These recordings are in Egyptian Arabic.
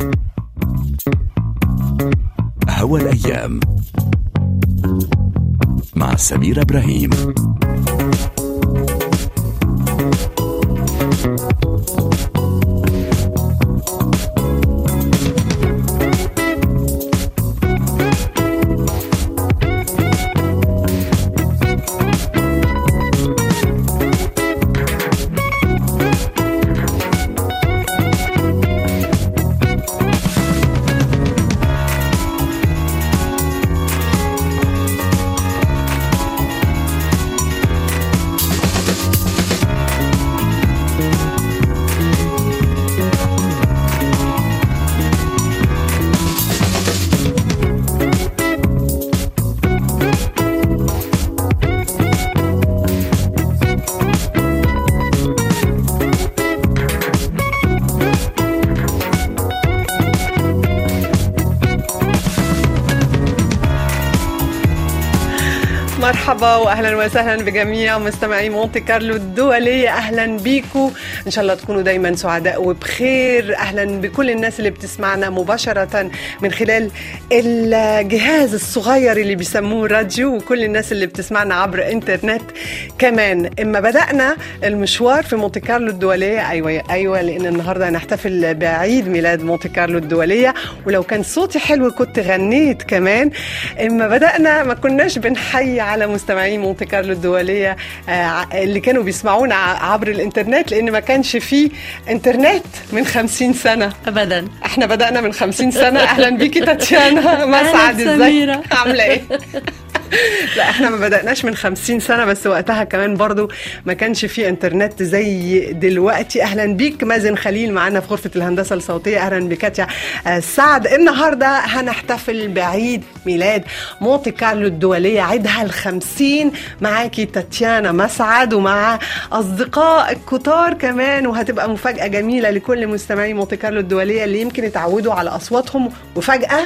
هوى الأيام مع سمير إبراهيم مرحبا واهلا وسهلا بجميع مستمعي مونتي كارلو الدوليه اهلا بيكم ان شاء الله تكونوا دايما سعداء وبخير اهلا بكل الناس اللي بتسمعنا مباشره من خلال الجهاز الصغير اللي بيسموه راديو وكل الناس اللي بتسمعنا عبر انترنت كمان اما بدانا المشوار في مونتي كارلو الدوليه ايوه ايوه لان النهارده هنحتفل بعيد ميلاد مونتي كارلو الدوليه ولو كان صوتي حلو كنت غنيت كمان اما بدانا ما كناش بنحيي على مستمعين مونتي كارلو الدوليه آه، اللي كانوا بيسمعونا ع- عبر الانترنت لان ما كانش فيه انترنت من خمسين سنه ابدا احنا بدانا من خمسين سنه اهلا بيكي تاتيانا مسعد أهلاً ازيك سميرة. عامله ايه لا احنا ما بدأناش من خمسين سنة بس وقتها كمان برضو ما كانش في انترنت زي دلوقتي اهلا بيك مازن خليل معانا في غرفة الهندسة الصوتية اهلا بك يا آه، سعد النهاردة هنحتفل بعيد ميلاد مونتي كارلو الدولية عيدها الخمسين معاكي تاتيانا مسعد ومع اصدقاء الكتار كمان وهتبقى مفاجأة جميلة لكل مستمعي مونتي كارلو الدولية اللي يمكن اتعودوا على اصواتهم وفجأة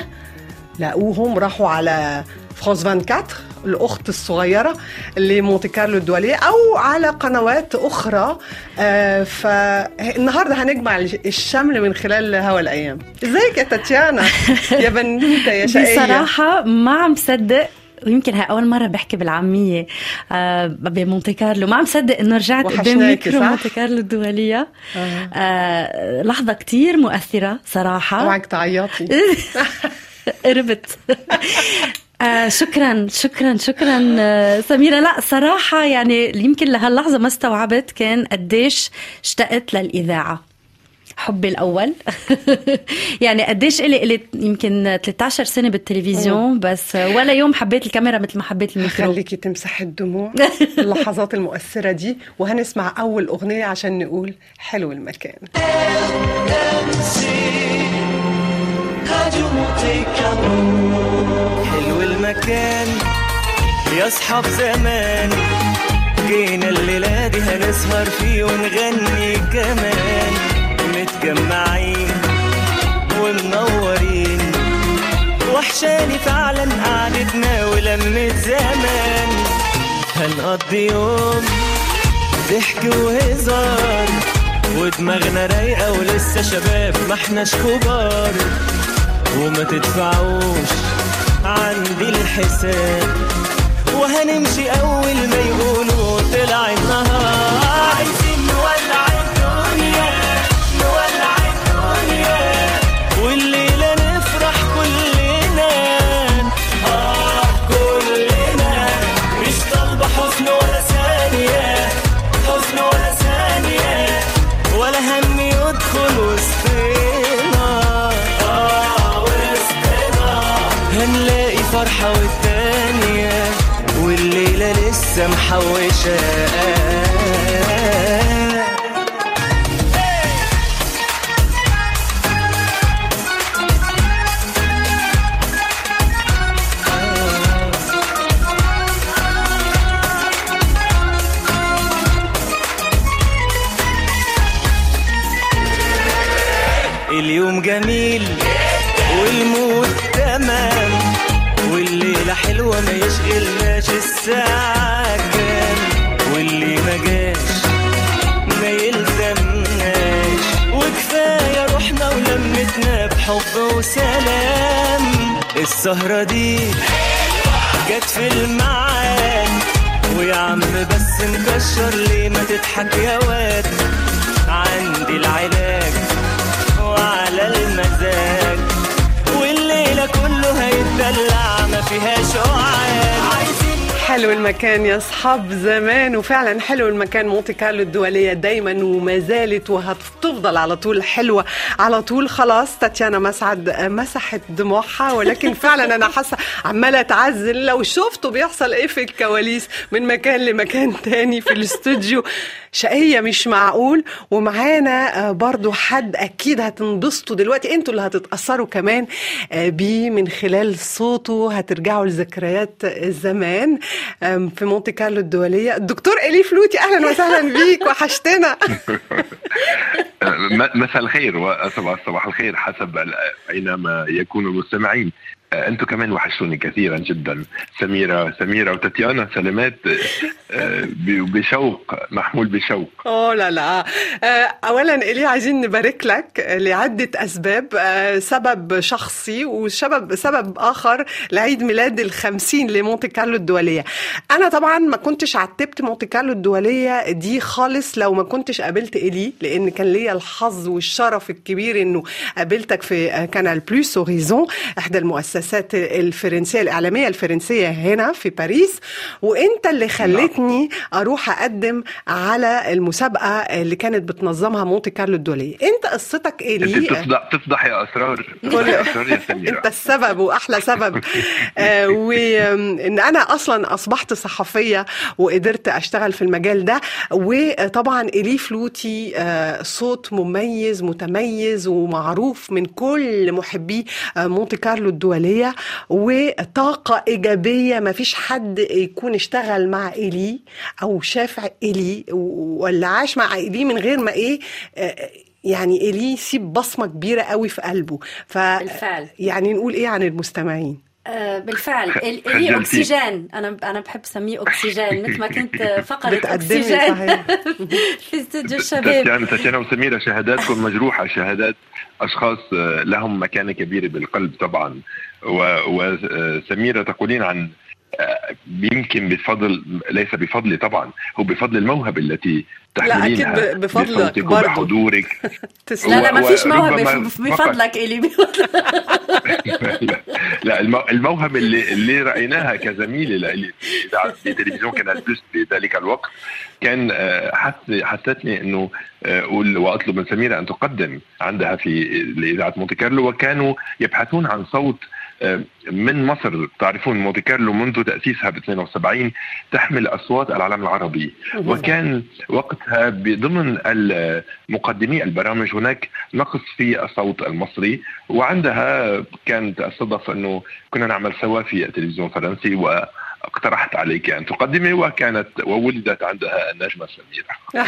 لقوهم راحوا على فرانس 24 الاخت الصغيره اللي مونتي كارلو الدوليه او على قنوات اخرى آه فالنهارده هنجمع الشمل من خلال هوا الايام ازيك يا تاتيانا يا بنوته يا شقيه بصراحة ما عم صدق ويمكن هاي أول مرة بحكي بالعامية آه بمونتي كارلو ما عم صدق إنه رجعت قدام وحشناكي، ميكرو صح؟ مونتي كارلو الدولية آه. آه لحظة كتير مؤثرة صراحة اوعك تعيطي قربت آه شكرا شكرا شكرا آه سميرة لا صراحة يعني يمكن لهاللحظة ما استوعبت كان قديش اشتقت للإذاعة حبي الأول يعني قديش إلي إلي يمكن 13 سنة بالتلفزيون بس ولا يوم حبيت الكاميرا مثل ما حبيت الميكرو خليكي تمسح الدموع اللحظات المؤثرة دي وهنسمع أول أغنية عشان نقول حلو المكان حلو المكان يا اصحاب زمان جينا الليلة دي هنسهر فيه ونغني كمان متجمعين ومنورين وحشاني فعلا قعدتنا ولمة زمان هنقضي يوم ضحك وهزار ودماغنا رايقة ولسه شباب ما احناش كبار وما تدفعوش عندي الحساب وهنمشي اول ما يقولوا طلع النهار عايزين نولع الدنيا نولع الدنيا والليلة نفرح كلنا اه كلنا مش طالبة حزن ولا ثانية حزن ولا ثانية ولا هم يدخل وسطنا اه وسطنا هنلاقي فرحة والتانية والليلة لسه محوشة اليوم جميل والمود تمام والليلة حلوة ما يشغلناش الساعة كام واللي ما جاش ما يلزمناش وكفاية روحنا ولمتنا بحب وسلام السهرة دي جت في الميعاد ويا عم بس مكشر ليه ما تضحك يا واد عندي العلاج وعلى المزاج والليلة كله هيتدلع ما فيهاش قعاد عايزين حلو المكان يا اصحاب زمان وفعلا حلو المكان مونتي كارلو الدوليه دايما وما زالت وهتفضل على طول حلوه على طول خلاص تاتيانا مسعد مسحت دموعها ولكن فعلا انا حاسه عماله اتعزل لو شفتوا بيحصل ايه في الكواليس من مكان لمكان تاني في الاستوديو شقية مش معقول ومعانا آه، برضو حد أكيد هتنبسطوا دلوقتي انتوا اللي هتتأثروا كمان آه، بيه من خلال صوته هترجعوا لذكريات زمان آم، في مونتي كارلو الدولية الدكتور إلي فلوتي أهلا وسهلا بيك وحشتنا م- مساء الخير وصباح صباح الخير حسب ال- اينما يكون المستمعين آه، انتم كمان وحشتوني كثيرا جدا سميره سميره وتاتيانا سلامات آه، ب- بشوق محمول بشوق اوه لا لا آه، اولا الي عايزين نبارك لك لعده اسباب آه، سبب شخصي وسبب سبب اخر لعيد ميلاد الخمسين لمونتي كارلو الدوليه انا طبعا ما كنتش عتبت مونتي كارلو الدوليه دي خالص لو ما كنتش قابلت الي لان كان ليا الحظ والشرف الكبير انه قابلتك في آه، كانال بلوس هوريزون احدى المؤسسات الفرنسيه الاعلاميه الفرنسيه هنا في باريس وانت اللي خلتني اروح اقدم على المسابقه اللي كانت بتنظمها مونتي كارلو الدوليه انت قصتك ايه انت ليه تفضح تفضح يا اسرار قول- تفضح يا اسرار يا سميره انت السبب واحلى سبب آه وان انا اصلا اصبحت صحفيه وقدرت اشتغل في المجال ده وطبعا الي فلوتي آه صوت مميز متميز ومعروف من كل محبي آه مونتي كارلو الدوليه وطاقه ايجابيه ما فيش حد يكون اشتغل مع الي او شاف الي ولا عاش مع الي من غير ما ايه آه يعني إلي يسيب بصمة كبيرة قوي في قلبه ف بالفعل. يعني نقول إيه عن المستمعين آه، بالفعل ال- خجلتي. لي اكسجين انا انا بحب اسميه اكسجين مثل ما كنت فقره بتقدمي اكسجين صحيح في استوديو الشباب تاتيانا تاتيانا وسميره شهاداتكم مجروحه شهادات اشخاص آه، لهم مكانه كبيره بالقلب طبعا وسميره تقولين عن آه، يمكن بفضل ليس بفضلي طبعا هو بفضل الموهبه التي لا تحملينها أكيد ب- بفضلك بصوتك برضو. وبحضورك تسلم لا لا ما فيش وربما موهبه فقط- بفضلك الي لا المو- الموهبه اللي اللي رايناها كزميله لإلي في اذاعه في تلفزيون كانال بلس في ذلك الوقت كان آه، حس حسستني انه آه، اقول واطلب من سميره ان تقدم عندها في لاذاعه مونتي كارلو وكانوا يبحثون عن صوت آه، من مصر تعرفون مونتي كارلو منذ تاسيسها ب 72 تحمل اصوات العالم العربي وكان وقتها ضمن مقدمي البرامج هناك نقص في الصوت المصري وعندها كانت الصدف انه كنا نعمل سوا في التلفزيون الفرنسي واقترحت عليك ان تقدمي وكانت وولدت عندها النجمه سميره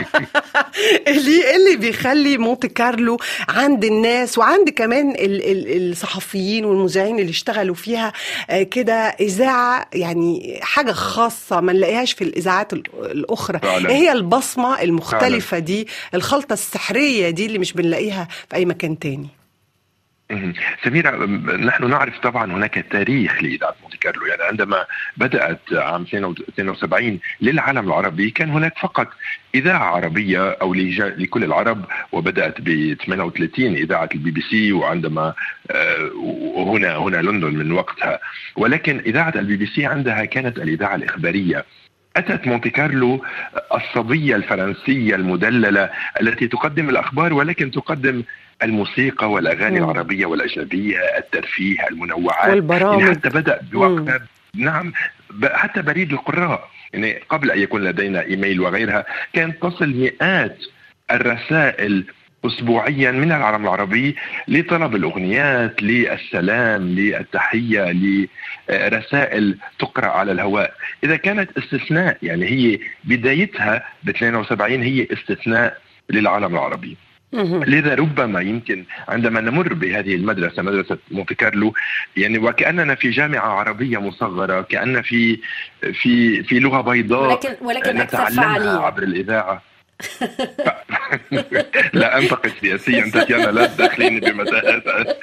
اللي اللي بيخلي مونتي كارلو عند الناس وعند كمان ال- ال- الصحفيين والمذيعين اللي اشتغلوا فيها آه، كده اذاعه يعني حاجه خاصه ما نلاقيهاش في الاذاعات ال- الاخرى فعلاً. ايه هي البصمه المختلفه دي الخلطه السحريه دي اللي مش بنلاقيها في اي مكان تاني مهم. سميرة م- نحن نعرف طبعا هناك تاريخ لإذاعة مونتي كارلو يعني عندما بدأت عام 72 للعالم العربي كان هناك فقط إذاعة عربية أو لج- لكل العرب وبدأت ب 38 إذاعة البي بي سي وعندما آه، وهنا هنا لندن من وقتها ولكن إذاعة البي بي سي عندها كانت الإذاعة الإخبارية أتت مونتي كارلو الصبية الفرنسية المدللة التي تقدم الأخبار ولكن تقدم الموسيقى والاغاني مم. العربيه والاجنبيه الترفيه المنوعات والبرامج. يعني حتى بدا بوقتها نعم ب- حتى بريد القراء يعني قبل ان يكون لدينا ايميل وغيرها كانت تصل مئات الرسائل اسبوعيا من العالم العربي لطلب الاغنيات للسلام للتحيه لرسائل تقرا على الهواء اذا كانت استثناء يعني هي بدايتها ب 72 هي استثناء للعالم العربي مهم. لذا ربما يمكن عندما نمر بهذه المدرسة مدرسة مونتي كارلو يعني وكأننا في جامعة عربية مصغرة كأن في في في لغة بيضاء ولكن ولكن اكثر نتعلمها فعاليه عبر الإذاعة ف- لا انتقد سياسيا تاتيانا لا تدخليني بمتاهات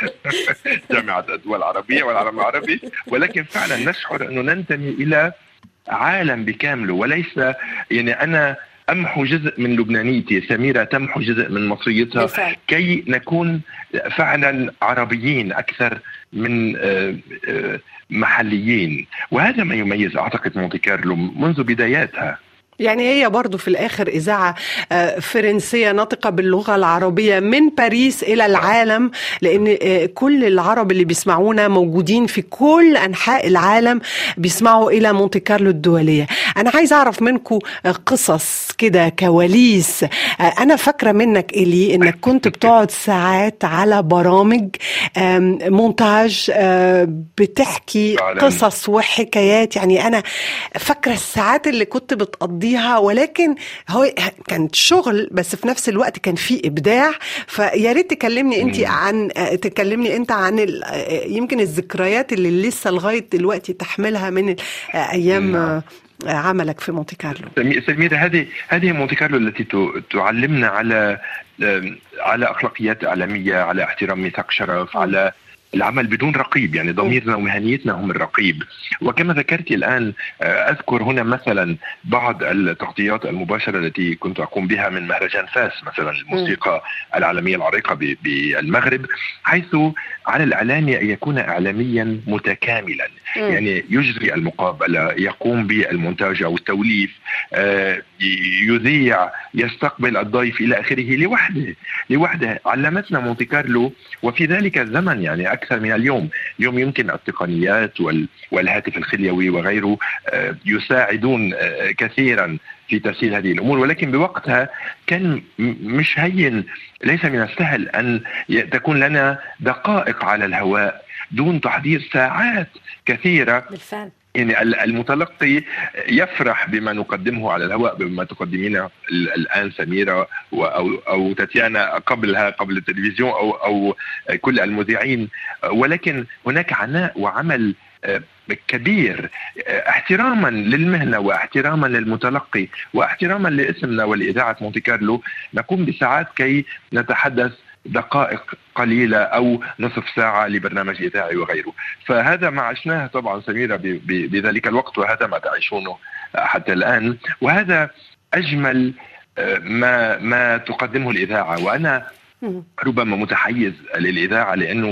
جامعه الدول العربيه والعالم العربي ولكن فعلا نشعر انه ننتمي الى عالم بكامله وليس يعني انا امحو جزء من لبنانيتي سميره تمحو جزء من مصريتها بالفعل. كي نكون فعلا عربيين اكثر من آه، آه، محليين وهذا ما يميز اعتقد مونتي كارلو منذ بداياتها يعني هي برضو في الآخر إذاعة آه، فرنسية ناطقة باللغة العربية من باريس إلى العالم لأن آه، كل العرب اللي بيسمعونا موجودين في كل أنحاء العالم بيسمعوا إلى مونتي كارلو الدولية أنا عايز أعرف منكم قصص كده كواليس آه، أنا فاكرة منك إلي إنك كنت بتقعد ساعات على برامج آم، مونتاج آه، بتحكي فعلاً. قصص قصص وحكايات يعني انا فاكره الساعات اللي كنت بتقضيها ولكن هو كانت شغل بس في نفس الوقت كان في ابداع فيا ريت تكلمني انت عن تكلمني انت عن ال- يمكن الذكريات اللي لسه لغايه دلوقتي تحملها من ايام نعم. عملك في مونتي كارلو سمي- سميرة هذه هذه مونتي كارلو التي ت- تعلمنا على آم، على اخلاقيات اعلاميه على احترام ميثاق شرف على العمل بدون رقيب يعني ضميرنا ومهنيتنا هم الرقيب وكما ذكرت الان آه، اذكر هنا مثلا بعض التغطيات المباشره التي كنت اقوم بها من مهرجان فاس مثلا الموسيقى العالميه العريقه ب- بالمغرب حيث على الاعلامي ان يكون اعلاميا متكاملا يعني يجري المقابله يقوم بالمونتاج او التوليف آه، ي- يذيع يستقبل الضيف الى اخره لوحده لوحده علمتنا مونتي كارلو وفي ذلك الزمن يعني اكثر من اليوم اليوم يمكن التقنيات وال- والهاتف الخليوي وغيره آه، يساعدون آه، كثيرا في تسهيل هذه الامور ولكن بوقتها كان م- مش هين ليس من السهل ان ي- تكون لنا دقائق على الهواء دون تحضير ساعات كثيره بالفعل يعني ال- المتلقي يفرح بما نقدمه على الهواء بما تقدمينه ال- الان سميره و- او او تاتيانا قبلها قبل التلفزيون او او كل المذيعين ولكن هناك عناء وعمل آه، كبير آه، احتراما للمهنه واحتراما للمتلقي واحتراما لاسمنا ولاذاعه مونتي كارلو نقوم بساعات كي نتحدث دقائق قليلة أو نصف ساعة لبرنامج إذاعي وغيره فهذا ما عشناه طبعا سميرة ب- ب- بذلك الوقت وهذا ما تعيشونه حتى الآن وهذا أجمل آه، ما ما تقدمه الإذاعة وأنا ربما متحيز للإذاعة لأنه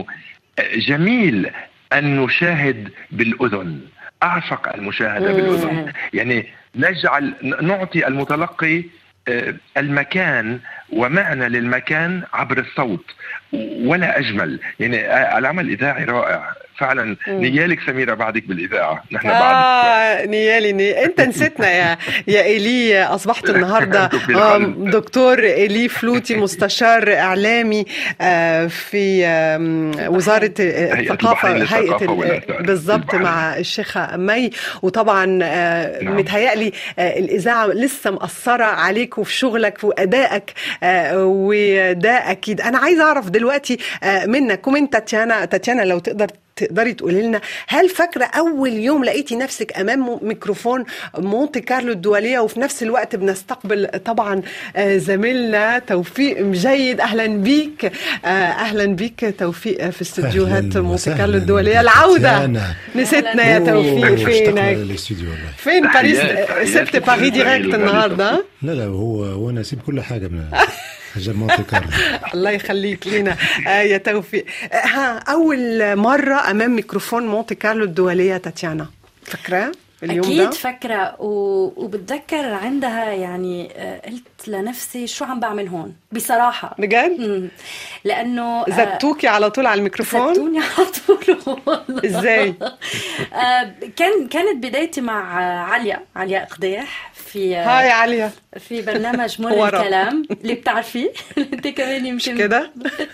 جميل أن نشاهد بالأذن أعشق المشاهدة بالأذن يعني نجعل نعطي المتلقي آه، المكان ومعنى للمكان عبر الصوت ولا اجمل يعني آه، العمل الاذاعي رائع فعلا نيالك سميره بعدك بالاذاعه نحن بعد آه نيالي ني... انت نسيتنا يا يا ايلي اصبحت النهارده أنتم في آه، القلب. دكتور ايلي فلوتي مستشار اعلامي آه، في آم، وزاره الثقافه البحرين للثقافة هيئه ال- والإرشاد. بالظبط البحرين. مع الشيخه مي وطبعا آه، نعم. متهيألي آه، الاذاعه لسه مأثره عليك وفي شغلك وادائك آه، وده اكيد انا عايزه اعرف دلوقتي آه، منك ومن تاتيانا تاتيانا لو تقدر تقدري تقولي لنا هل فاكره اول يوم لقيتي نفسك امام ميكروفون مونتي كارلو الدوليه وفي نفس الوقت بنستقبل طبعا آه، زميلنا توفيق مجيد اهلا بيك آه، اهلا بيك توفيق في استديوهات أهلاً مونتي وسهلاً كارلو الدوليه العوده تاتيانا. نسيتنا يا أوه، توفيق مشتاق فينك للاستوديو والله فين باريس تحيات- تحيات سبت لكل باريس الزمايل ديريكت وباريس. النهارده لا لا هو هو انا اسيب كل حاجه من حاجه مونتي كارلو الله يخليك لينا آه يا توفيق آه ها اول مره امام ميكروفون مونتي كارلو الدوليه تاتيانا فاكراه اليوم أكيد ده فاكرة و... وبتذكر عندها يعني آه، قلت لنفسي شو عم بعمل هون بصراحة بجد مم. لأنه آه، زبتوكي على طول على الميكروفون زبطوني على طول والله ازاي آه، كان كانت بدايتي مع آه، عليا عليا قديح في آه، هاي عليا في برنامج مر ورا. الكلام اللي بتعرفيه انت كمان يمكن كده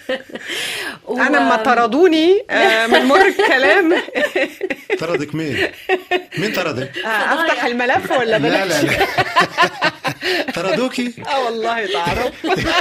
و- انا لما طردوني آه، من مر الكلام طردك مين؟ مين طردك؟ آه، افتح الملف ولا لا بلاش لا لا طردوكي؟ اه والله تعرف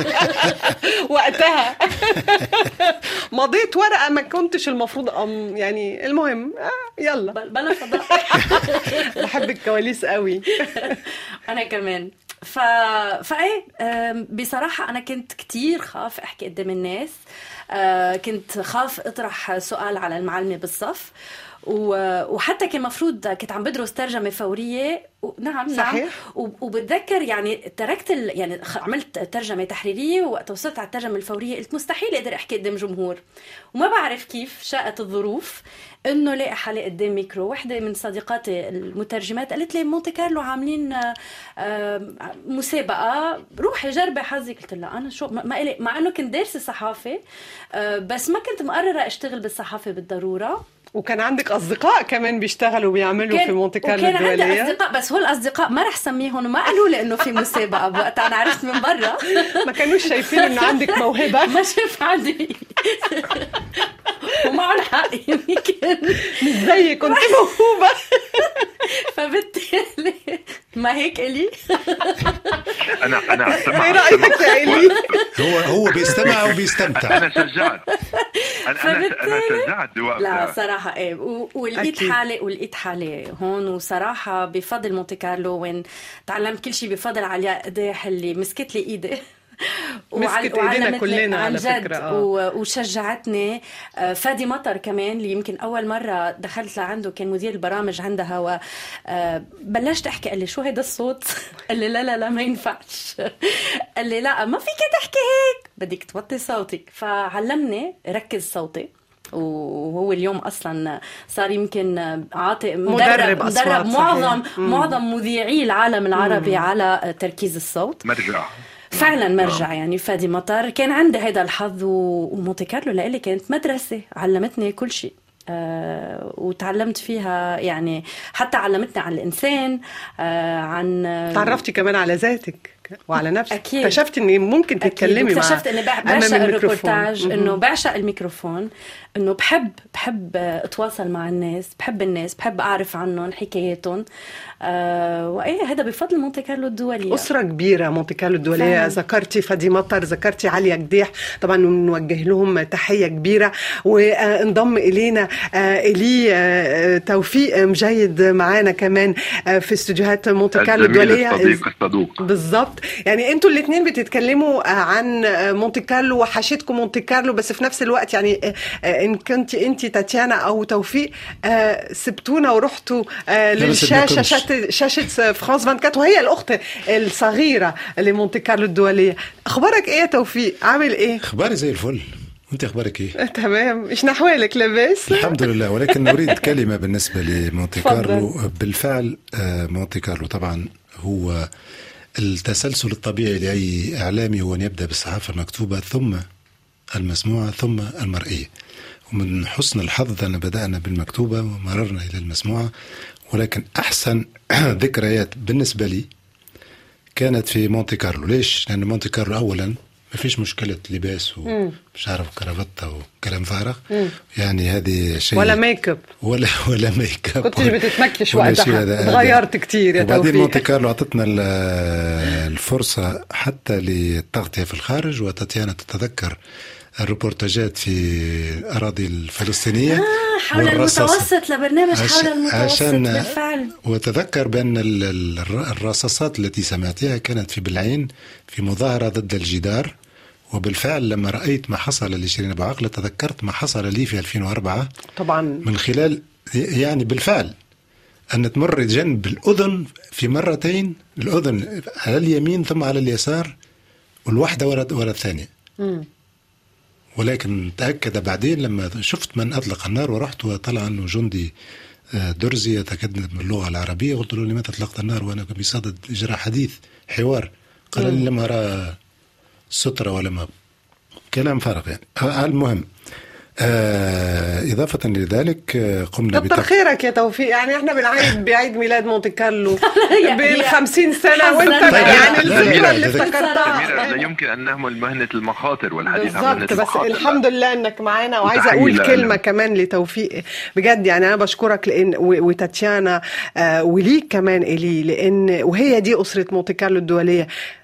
وقتها مضيت ورقه ما كنتش المفروض أم يعني المهم آه، يلا بل- بلا فضاء بحب الكواليس قوي انا كمان ف فايه آم، بصراحة أنا كنت كتير خاف أحكي قدام الناس آه، كنت خاف أطرح سؤال على المعلمة بالصف و- وحتى كان مفروض كنت عم بدرس ترجمة فورية و- نعم صحيح. نعم و- وبتذكر يعني تركت ال... يعني خ- عملت ترجمة تحريرية ووقت وصلت على الترجمة الفورية قلت مستحيل اقدر احكي قدام جمهور وما بعرف كيف شاءت الظروف انه لاقي حالي قدام ميكرو وحده من صديقاتي المترجمات قالت لي مونتي كارلو عاملين آه، آه، مسابقه روحي جربي حظك قلت لها انا شو ما ما إلي مع انه كنت دارسه صحافه آه، بس ما كنت مقرره اشتغل بالصحافه بالضروره وكان عندك اصدقاء كمان بيشتغلوا بيعملوا في مونتي كارلو وكان عندي الدوليه اصدقاء بس هول الاصدقاء ما رح سميهم وما قالوا لي انه في مسابقه بوقتها انا عرفت من برا ما كانوش شايفين انه عندك موهبه ما شاف عندي ومعهم حق يمكن مش زيي كنت موهوبه فبالتالي ما هيك الي انا انا استمع ايه رايك يا الي هو هو بيستمع وبيستمتع انا شجعت انا انا انا فبالتالي- شجعت لا بوقتها صراحة ايه و- ولقيت أكيد. حالي ولقيت حالي هون وصراحة بفضل مونتي كارلو وين تعلمت كل شيء بفضل علياء قداح اللي مسكت لي ايدي وعل- مسكت إيدينا وعلمتني كلنا عن على جد فكرة، آه. و- وشجعتني آه، فادي مطر كمان اللي يمكن اول مره دخلت لعنده كان مدير البرامج عندها و آه، بلشت احكي قال لي شو هيدا الصوت قال لي لا لا لا ما ينفعش قال لي لا ما فيك تحكي هيك بدك توطي صوتك فعلمني ركز صوتي وهو اليوم اصلا صار يمكن عاطي مدرب أصوات، مدرب صحيح. معظم مم. معظم مذيعي العالم العربي على تركيز الصوت مرجع فعلا مرجع يعني فادي مطر كان عندي هذا الحظ و- ومونتي كارلو لإلي كانت مدرسة علمتني كل شيء آه وتعلمت فيها يعني حتى علمتني عن الإنسان آه عن تعرفتي كمان على ذاتك وعلى نفسك أكيد. اكتشفتي ان ممكن أكيد. تتكلمي مع واكتشفت اني بع- أمام بعشق الميكروفون. الريبورتاج مهم. انه بعشق الميكروفون انه بحب بحب آه، اتواصل مع الناس بحب الناس بحب اعرف عنهم حكاياتهم آه وايه هذا بفضل مونتي كارلو الدوليه أسرة كبيرة مونتي كارلو الدولية فعلاً. ذكرتي فادي مطر ذكرتي عليا قديح طبعا بنوجه لهم تحية كبيرة وانضم إلينا آه، إلي آه، توفيق مجيد معانا كمان آه، في استوديوهات مونتي كارلو الزميل الدولية الصديق الصدوق بالظبط يعني انتوا الاثنين بتتكلموا آه، عن آه، مونتي كارلو وحشتكم مونتي كارلو بس في نفس الوقت يعني آه، آه، ان كنت انت تاتيانا او توفيق آه، سبتونا ورحتوا آه، لا، ما للشاشه سبناكمش. شاشه شاشه فرانس 24 وهي الاخت الصغيره لمونتي كارلو الدوليه اخبارك ايه يا توفيق عامل ايه اخباري زي الفل انت اخبارك ايه؟ تمام ايش نحوالك لاباس الحمد لله ولكن نريد كلمه بالنسبه لمونتي تفضل. كارلو بالفعل آه، مونتي كارلو طبعا هو التسلسل الطبيعي لاي اعلامي هو ان يبدا بالصحافه المكتوبه ثم المسموعه ثم المرئيه ومن حسن الحظ ان بدانا بالمكتوبه ومررنا الى المسموعه ولكن احسن ذكريات بالنسبه لي كانت في مونتي كارلو ليش؟ لأن مونتي كارلو أولا ما فيش مشكلة لباس ومش عارف كرافتة وكلام فارغ يعني هذه شيء ولا ميك اب ولا ولا ميك اب كنتش ولا- بتتمكش ولا وقتها. شيء هذا- اتغيرت كتير يا وبعدين توفيق. مونتي كارلو أعطتنا ال- الفرصة حتى للتغطية في الخارج وتاتيانا تتذكر الروبورتاجات في الأراضي الفلسطينية آه حول والرصاص- المتوسط لبرنامج عش- حول المتوسط عشان بالفعل وتذكر بأن ال- ال- الر- الرصاصات التي سمعتها كانت في بلعين في مظاهرة ضد الجدار وبالفعل لما رأيت ما حصل لشيرين أبو عقلة تذكرت ما حصل لي في 2004 طبعا من خلال يعني بالفعل أن تمر جنب الأذن في مرتين الأذن على اليمين ثم على اليسار والواحدة ورا ورا الثانية ولكن تأكد بعدين لما شفت من أطلق النار ورحت وطلع أنه جندي آه، درزي يتكلم باللغة العربية قلت له لماذا أطلقت النار وأنا بصدد إجراء حديث حوار قال لي لم أرى سترة ولم كلام فارغ يعني آه، المهم آه إضافة لذلك آه، قمنا كتر بتق- خيرك يا توفيق يعني احنا بنعيد بعيد ميلاد مونتي كارلو يعني بال 50 سنه وانت حزننا. يعني لا، لا، الفكره لا، اللي لا، سميرة افتكرتها لا يمكن أن نهمل مهنة المخاطر والحديث عن مهنة بالظبط بس المخاطر الحمد لله انك معانا وعايزه وتحية اقول لأهلا. كلمه كمان لتوفيق بجد يعني انا بشكرك لان و- وتاتيانا آه، وليك كمان الي لان وهي دي اسره مونتي كارلو الدوليه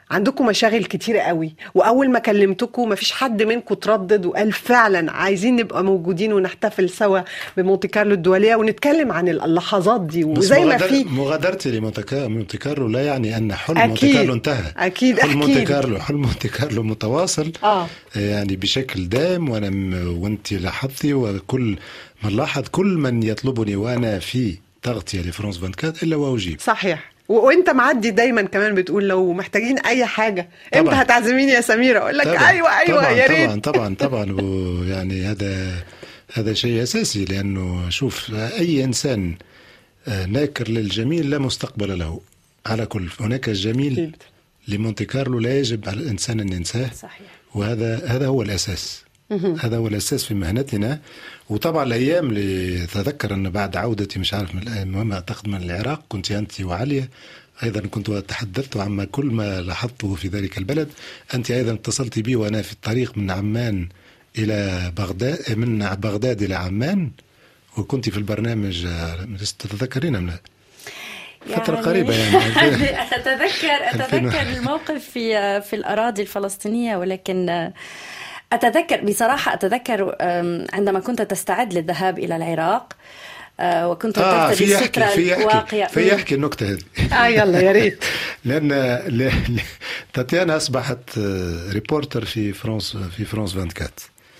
عندكم مشاغل كتيرة قوي واول ما كلمتكم ما فيش حد منكم تردد وقال فعلا عايزين نبقى موجودين ونحتفل سوا بمونتي كارلو الدوليه ونتكلم عن اللحظات دي بس وزي ما مغادر- في مغادرتي لمونتي كا- مونتي كارلو لا يعني ان حلم أكيد. مونتي كارلو انتهى أكيد، حلم مونتي أكيد. كارلو حلم مونتي كارلو متواصل اه يعني بشكل دائم وانا م- وانت لاحظتي وكل من لاحظ كل من يطلبني وانا في تغطيه لفرانس 24 الا واجيب صحيح و- وانت معدي دايما كمان بتقول لو محتاجين اي حاجه طبعاً. امتى هتعزميني يا سميره اقول لك طبعاً، ايوه ايوه طبعا يا ريت طبعا طبعا طبعا ويعني هذا هذا شيء اساسي لانه شوف اي انسان آه، ناكر للجميل لا مستقبل له على كل هناك الجميل أكيد. لمونتي كارلو لا يجب على الانسان ان ينساه صحيح وهذا هذا هو الاساس هذا هو الاساس في مهنتنا وطبعا الايام اللي تذكر ان بعد عودتي مش عارف من الأيام- المهم اعتقد من العراق كنت انت وعليا ايضا كنت تحدثت عما كل ما لاحظته في ذلك البلد انت ايضا اتصلت بي وانا في الطريق من عمان الى بغداد من بغداد الى عمان وكنت في البرنامج آه، تتذكرين من فترة قريبة يعني. اتذكر ألفين اتذكر الموقف في في الاراضي الفلسطينيه ولكن اتذكر بصراحه اتذكر أم، عندما كنت تستعد للذهاب الى العراق أه، وكنت اه ترتدي في يحكي السترة في يحكي الواقية في يحكي النكتة هذه اه يلا يا ريت لان ل- ل- تاتيانا اصبحت آه، ريبورتر في فرانس في فرانس 24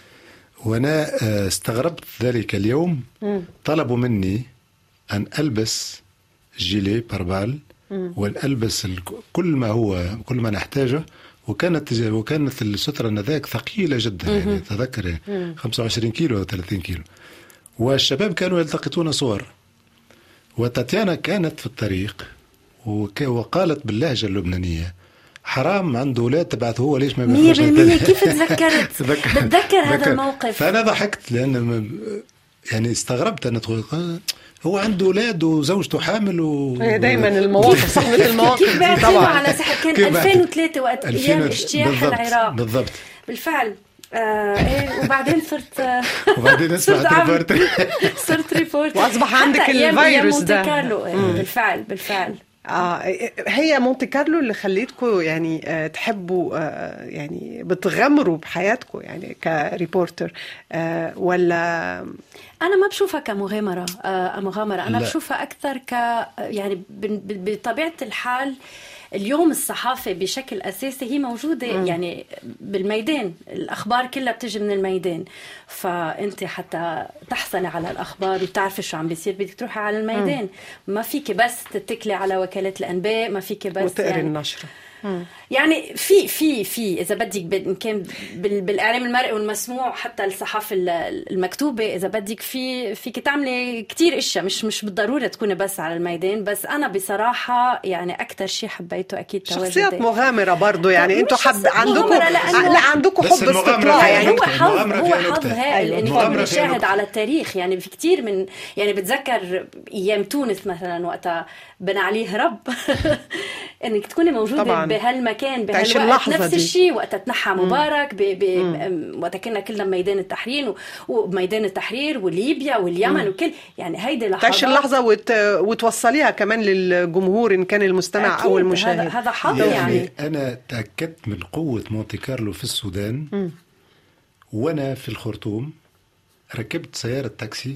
وانا آه، استغربت ذلك اليوم طلبوا مني ان البس جيلي باربال وان البس ال- كل ما هو كل ما نحتاجه وكانت وكانت الستره انذاك ثقيله جدا يعني تذكر يعني 25 كيلو او 30 كيلو والشباب كانوا يلتقطون صور وتاتيانا كانت في الطريق وك... وقالت باللهجة اللبنانية حرام عنده اولاد تبعت هو ليش ما مية بيخرجش بالمية الدنيا؟ كيف تذكرت تذكر- بتذكر هذا تذكر. الموقف فانا ضحكت لان م- يعني استغربت انا تقول آه، هو عنده اولاد وزوجته حامل و هي دايما المواقف صاحبه المواقف كيف دي بعتينه طبعا على سحر كان كيف بعت- 2003 وقت 2000 ايام اجتياح بالضبط، العراق بالضبط بالفعل آه ايه وبعدين صرت آه، وبعدين صرت اسمع أعمل- ريبورتر صرت ريبورت وأصبح عندك حتى أيام- أيام الفيروس مونتي ده. كارلو إيه، بالفعل بالفعل اه هي مونتي كارلو اللي خليتكم يعني آه، تحبوا آه، يعني بتغامروا بحياتكم يعني كريبورتر آه، ولا انا ما بشوفها كمغامره آه مغامره انا لا. بشوفها اكثر ك يعني ب- ب- بطبيعه الحال اليوم الصحافة بشكل أساسي هي موجودة يعني بالميدان الأخبار كلها بتجي من الميدان فأنت حتى تحصلي على الأخبار وتعرفي شو عم بيصير بدك تروحي على الميدان ما فيك بس تتكلي على وكالة الأنباء ما فيك بس وتقري يعني النشره يعني في في في اذا بدك ب- إن كان بال- بالاعلام المرئي والمسموع حتى الصحافه ال- المكتوبه اذا بدك في فيك تعملي كتير اشياء مش مش بالضروره تكوني بس على الميدان بس انا بصراحه يعني اكثر شيء حبيته اكيد تواجدي شخصيات مغامره برضو يعني مش انتوا حب شخصيات عندكم مغامرة لأنه- لا عندكم بس حب المغامرة استطلاع فيها يعني هو نكتة. حظ المغامرة هو فيها حظ نكتة. هائل أيوة. انه المغامرة يكون فيها شاهد نكتة. على التاريخ يعني في كتير من يعني بتذكر ايام تونس مثلا وقتها بن علي هرب انك تكوني موجوده طبعاً. بهالمكان تعيش بهالوقت اللحظة نفس دي. الشيء وقتها تنحى مبارك ب... ب... أم، وقتها كنا كلنا بميدان التحرير و... وميدان التحرير وليبيا واليمن وكل يعني هيدي لحظات تعيش اللحظه وت... وتوصليها كمان للجمهور ان كان المستمع أكيد، او هذا المشاهد هذا حظ يعني, يعني انا تاكدت من قوه مونتي كارلو في السودان وانا في الخرطوم ركبت سياره تاكسي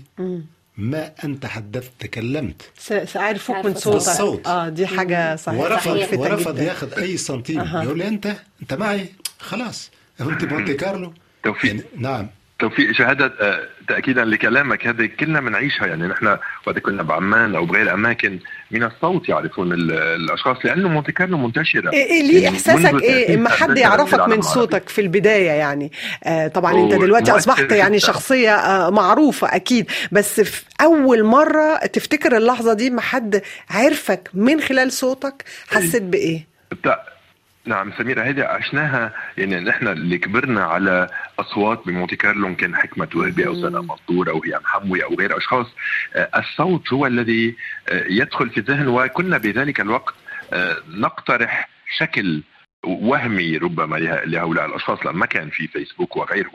ما ان تحدثت تكلمت س- سأعرفوك من عارفة صوتك الصوت. اه دي حاجه صحيح ورفض ملفتة ورفض جداً. ياخذ اي سنتيم يقول لي انت انت معي خلاص انت مونتي كارلو توفيق. يعني نعم توفيق شهادة آه، تأكيدا لكلامك هذه كلنا بنعيشها يعني نحن وقت كنا بعمان أو بغير أماكن من الصوت يعرفون ال- الأشخاص لأنه مونتي كارلو منتشرة إيه إيه ليه يعني احساسك منذ ايه 30 اما سنة حد ذكر يعرفك العالم من العربي. صوتك في البدايه يعني آه طبعا انت هو دلوقتي مؤثر اصبحت يعني جداً. شخصيه آه معروفه اكيد بس في اول مره تفتكر اللحظه دي ما حد عرفك من خلال صوتك حسيت بايه بتاع نعم سميرة هذه عشناها يعني نحن اللي كبرنا على أصوات بمونتي كارلو إن كان حكمة وهبي أو سنة مصدور أو هي محموي أو غير أشخاص آه، الصوت هو الذي آه، يدخل في الذهن وكنا بذلك الوقت آه، نقترح شكل وهمي ربما له- لهؤلاء الاشخاص لان ما كان في فيسبوك وغيره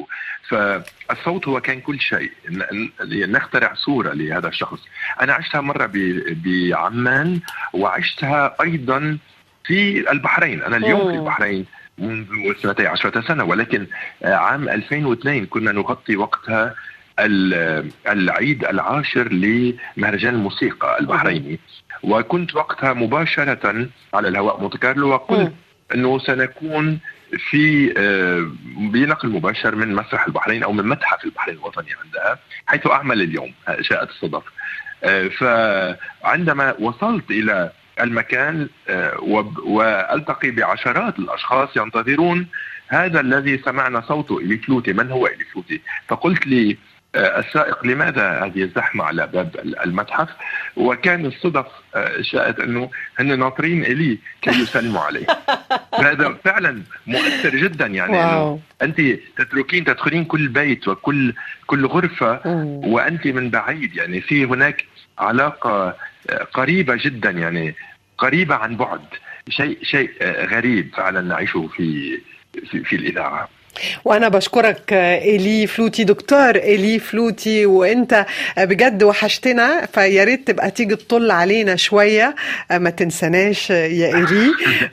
فالصوت هو كان كل شيء ن- ن- نخترع صوره لهذا الشخص انا عشتها مره ب- بعمان وعشتها ايضا في البحرين انا اليوم مم. في البحرين منذ سنتي عشرة سنة ولكن آه، عام 2002 كنا نغطي وقتها ال- العيد العاشر لمهرجان الموسيقى البحريني وكنت وقتها مباشرة على الهواء مونte كارلو وقلت مم. انه سنكون في آه، بنقل مباشر من مسرح البحرين او من متحف البحرين الوطني عندها حيث اعمل اليوم آه، شاءت الصدف آه، فعندما وصلت الى المكان آه، وب- والتقي بعشرات الاشخاص ينتظرون هذا الذي سمعنا صوته إلي فلوتي من هو إلي فلوتي فقلت لي آه، السائق لماذا هذه الزحمة على باب المتحف وكان الصدف آه، شاءت أنه هن ناطرين إلي كي يسلموا عليه هذا فعلا مؤثر جدا يعني واو. أنه أنت تتركين تدخلين كل بيت وكل كل غرفة مم. وأنت من بعيد يعني في هناك علاقة آه، قريبة جدا يعني قريبة عن بعد شيء شيء آه، غريب فعلا نعيشه في في, في الإذاعة وانا بشكرك آه، ايلي فلوتي دكتور ايلي فلوتي وانت آه، بجد وحشتنا فيا ريت تبقى تيجي تطل علينا شويه آه، ما تنساناش آه، يا ايلي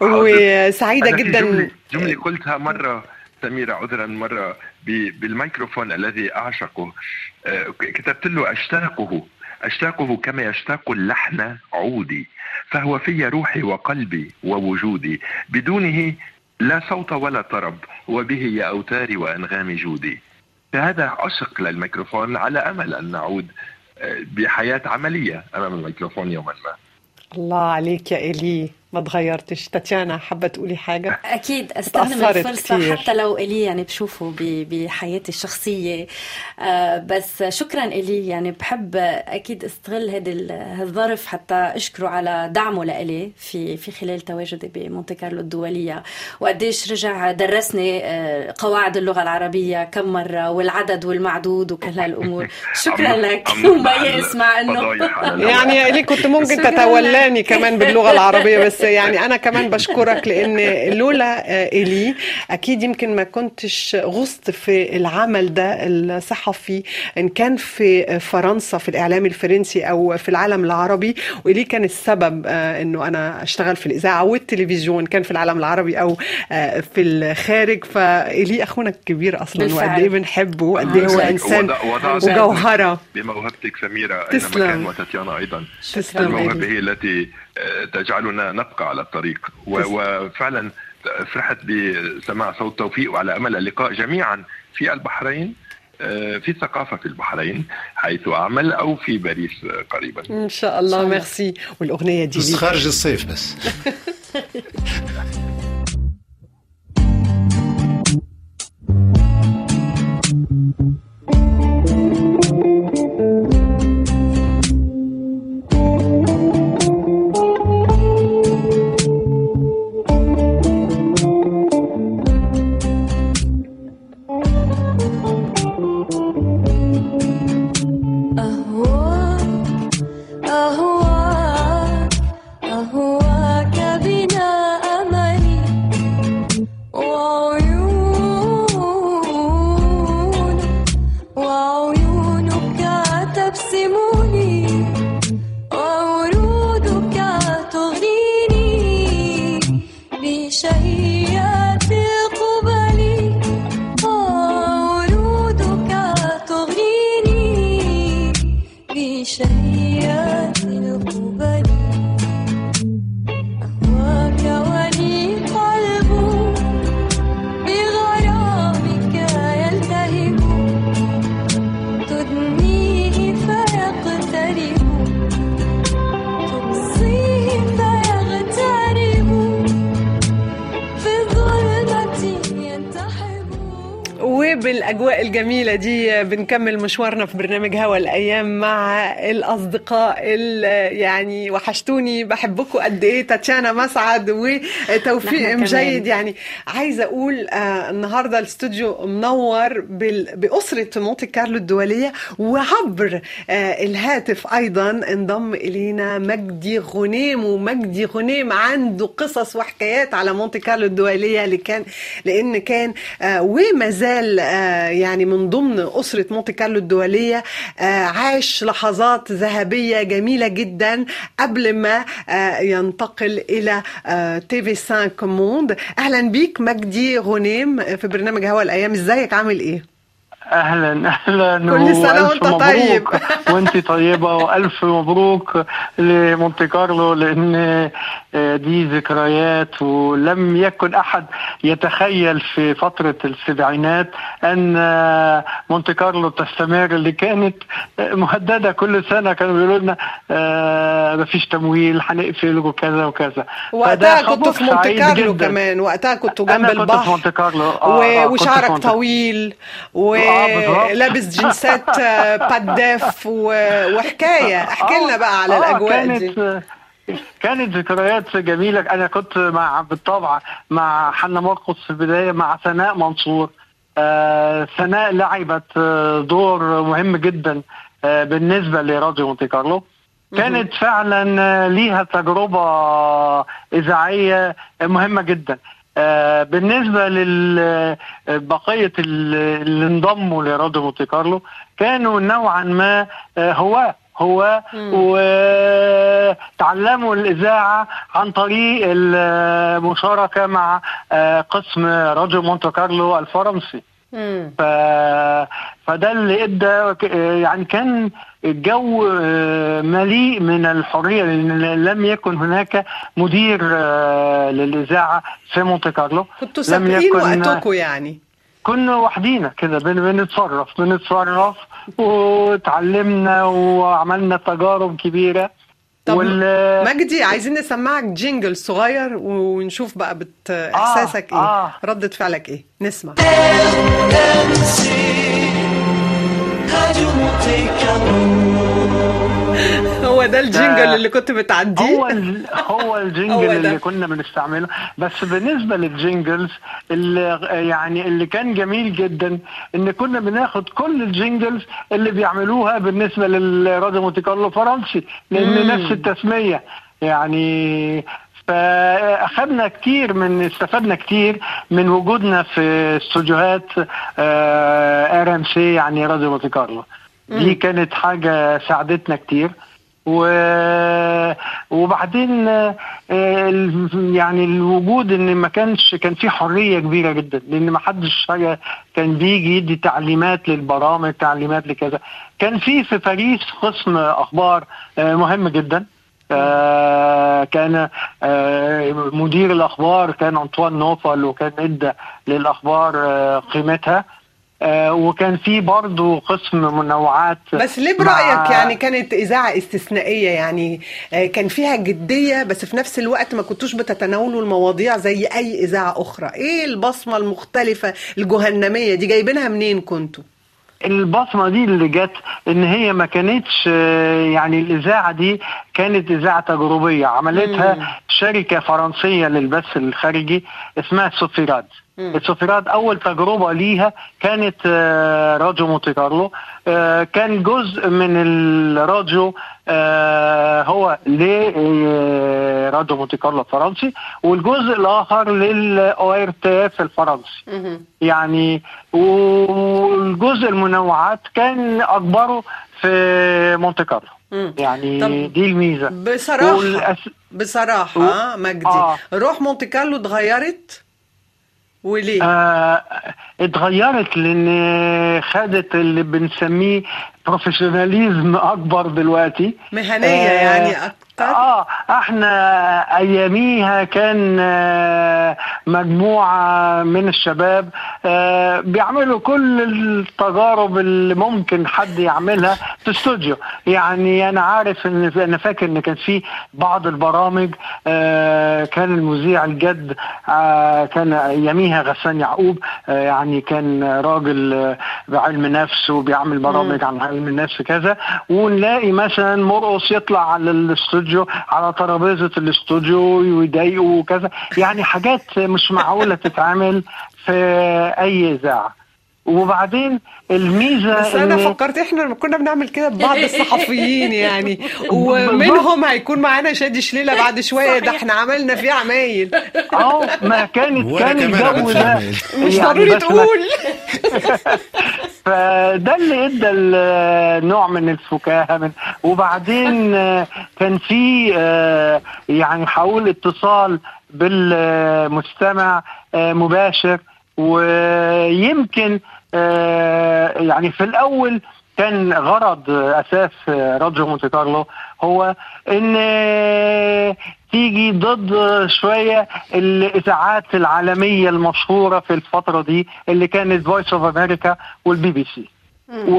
وسعيده أنا في جدا جملة, جملة قلتها مرة سميرة عذرا مرة ب- بالميكروفون الذي أعشقه آه، كتبت له أشتاقه أشتاقه كما يشتاق اللحن عودي فهو في روحي وقلبي ووجودي بدونه لا صوت ولا طرب وبه يا أوتاري وأنغام جودي فهذا عشق للميكروفون على أمل أن نعود آه، بحياة عملية أمام الميكروفون يوما ما الله عليك يا ايلي ما تغيرتش تاتيانا حابه تقولي حاجه اكيد استخدم تأثرت الفرصه كتير. حتى لو الي يعني بشوفه ب- بحياتي الشخصيه آه، بس شكرا الي يعني بحب اكيد استغل هذا ال- هالظرف حتى اشكره على دعمه لإلي في في خلال تواجدي بمونte كارلو الدوليه وقديش رجع درسني آه، قواعد اللغه العربيه كم مره والعدد والمعدود وكل هالامور شكرا عم- لك عم وما نفعل يسمع انه فضايح على الهواء. يعني يا إلي كنت ممكن شكراً تتولاني كمان باللغه العربيه بس يعني انا كمان بشكرك لان لولا آه، إلي اكيد يمكن ما كنتش غصت في العمل ده الصحفي ان كان في فرنسا في الاعلام الفرنسي او في العالم العربي وإلي كان السبب آه، انه انا اشتغل في الاذاعه والتلفزيون كان في العالم العربي او آه، في الخارج فإلي اخونا الكبير اصلا بالفعل. وقد ايه بنحبه وقد ايه هو عن جد. انسان وضع- وضعت وجوهره بموهبتك سميرة أينما تسلم. كان وتاتيانا أيضا تسلم الموهبة إلي. هي التي آه، تجعلنا نبقى على الطريق و- تسلم. وفعلا فرحت بسماع صوت توفيق وعلى أمل اللقاء جميعا في البحرين آه، في الثقافة في البحرين حيث أعمل أو في باريس آه، قريبا ان شاء الله ميرسي والاغنيه دي بس ليك. خارج الصيف بس أهواك أهواك أهواك بنا أملي وعيونك وعيونك تبسم لي وورودك تغنيني بشهيات القبل وورودك تغنيني بشهيات القبل أهواك ولي قلب بغرامك يلتهب تدنيه فيقترب تقصيه فيغترب في الظلمة ينتحب وبالاجواء الجميله دي بنكمل مشوارنا في برنامج هوا الايام مع الاصدقاء ال- يعني وحشتوني بحبكم قد ايه تاتيانا مسعد وتوفيق نحن مجيد كمان. يعني عايزه اقول آه النهارده الاستوديو منور بال- باسره مونte كارلو الدوليه وعبر آه الهاتف ايضا انضم الينا مجدي غنيم ومجدي غنيم عنده قصص وحكايات على مونte كارلو الدوليه اللي كان لان كان آه وما زال آه آه، يعني من ضمن أسرة مونتي كارلو الدولية آه، عاش لحظات ذهبية جميلة جدا قبل ما آه، ينتقل إلى تي في 5 موند أهلا بيك مجدي غنيم في برنامج هوا الأيام إزيك عامل إيه؟ اهلا اهلا كل سنة وألف وأنت طيب. مبروك. وانت طيبه والف مبروك لمونتي كارلو لان آه، دي ذكريات ولم يكن احد يتخيل في فتره السبعينات ان آه، مونتي كارلو تستمر اللي كانت آه، مهدده كل سنه كانوا بيقولوا لنا آه، مفيش تمويل هنقفل وكذا وكذا وقتها فده كنت في خبر مونتي سعيد كارلو جداً. كمان وقتها كنت جنب أنا كنت في البحر مونتي كارلو آه، و- آه، كنت في وشعرك مونتي- طويل بالظبط. ولابس جنسات آه، باداف و- وحكايه احكي لنا بقى على آه، الاجواء كانت دي كانت ذكريات جميلة أنا كنت مع بالطبع مع حنا مرقص في البداية مع سناء منصور آه سناء لعبت آه، دور مهم جدا آه بالنسبة لراديو مونتي كارلو كانت فعلا آه، ليها تجربة إذاعية مهمة جدا آه بالنسبة لبقية اللي انضموا لراديو مونتي كارلو كانوا نوعا ما آه، هواة هو وتعلموا الإذاعة عن طريق المشاركة مع آه، قسم راديو مونte كارلو الفرنسي مم. ف... فده اللي ادى ك- يعني كان الجو آه، مليء من الحريه لان لم يكن هناك مدير آه، للاذاعه في مونte كارلو كنتوا لم سابقين يكن- وقتكم يعني كنا وحدينا كده بن- بنتصرف بنتصرف وتعلمنا وعملنا تجارب كبيره طب وال- مجدي عايزين نسمعك جينجل صغير ونشوف بقى بت... احساسك ايه آه. ردة فعلك ايه نسمع راديو مونتي كارلو هو ده الجينجل اللي كنت بتعديه هو ال... هو هو الجينجل ده. اللي كنا بنستعمله بس بالنسبه للجينجلز اللي يعني اللي كان جميل جدا ان كنا بناخد كل الجينجلز اللي بيعملوها بالنسبه للراديو مونتي كارلو فرنسي لان نفس التسميه يعني فاخذنا كتير من استفدنا كتير من وجودنا في استوديوهات ار ام سي يعني راديو مونتي كارلو دي كانت حاجه ساعدتنا كتير و... وبعدين آه، ال- يعني الوجود ان ما كانش كان في حريه كبيره جدا لان ما حدش حاجة كان بيجي يدي تعليمات للبرامج تعليمات لكذا كان في في باريس قسم اخبار آه، مهم جدا آه، كان آه، مدير الاخبار كان انطوان نوفل وكان ادى للاخبار آه، قيمتها آه، وكان في برضه قسم منوعات بس ليه مع- برأيك يعني كانت إذاعة استثنائية يعني آه، كان فيها جدية بس في نفس الوقت ما كنتوش بتتناولوا المواضيع زي أي إذاعة أخرى إيه البصمة المختلفة الجهنمية دي جايبينها منين كنتوا؟ البصمه دي اللي جت ان هي ما كانتش آه، يعني الاذاعه دي كانت اذاعه تجريبيه عملتها شركه فرنسيه للبث الخارجي اسمها سوفيراد السوفيراد اول تجربه ليها كانت آه، راديو مونتي كارلو آه، كان جزء من الراديو آه، هو لراديو مونتي كارلو الفرنسي والجزء الاخر للاو ار تي اف الفرنسي يعني والجزء المنوعات كان اكبره في مونتي كارلو مم. يعني طب دي الميزه بصراحة والأس... بصراحة مجدي آه. روح مونتي كارلو اتغيرت وليه؟ آه اتغيرت لان خدت اللي بنسميه بروفيشناليزم اكبر دلوقتي مهنية آه، يعني أكتر اه احنا اياميها كان آه، مجموعه من الشباب آه، بيعملوا كل التجارب اللي ممكن حد يعملها في استوديو يعني انا عارف ان انا فاكر ان كان في بعض البرامج آه، كان المذيع الجد آه، كان اياميها غسان يعقوب آه، يعني كان راجل آه، بعلم نفس وبيعمل برامج عن علم النفس كذا ونلاقي مثلا مرقص يطلع على الاستوديو على ترابيزه الاستوديو ويضايقه وكذا يعني حاجات مش معقوله تتعمل في اي اذاعه وبعدين الميزه بس انا إن- فكرت احنا لما كنا بنعمل كده ببعض الصحفيين يعني ومنهم هيكون معانا شادي شليله بعد شويه ده احنا عملنا فيه عمايل اه ما كانت وأنا كان كمان الجو عملت ده عمايل. مش يعني ضروري بس ما- تقول فده اللي ادى ال- نوع من الفكاهه من وبعدين آه، كان في آه، يعني حاول اتصال بالمستمع آه، مباشر ويمكن آه، يعني في الاول كان غرض اساس راديو مونتي كارلو هو ان آه، تيجي ضد شويه الاذاعات العالميه المشهوره في الفتره دي اللي كانت فويس اوف امريكا والبي بي سي و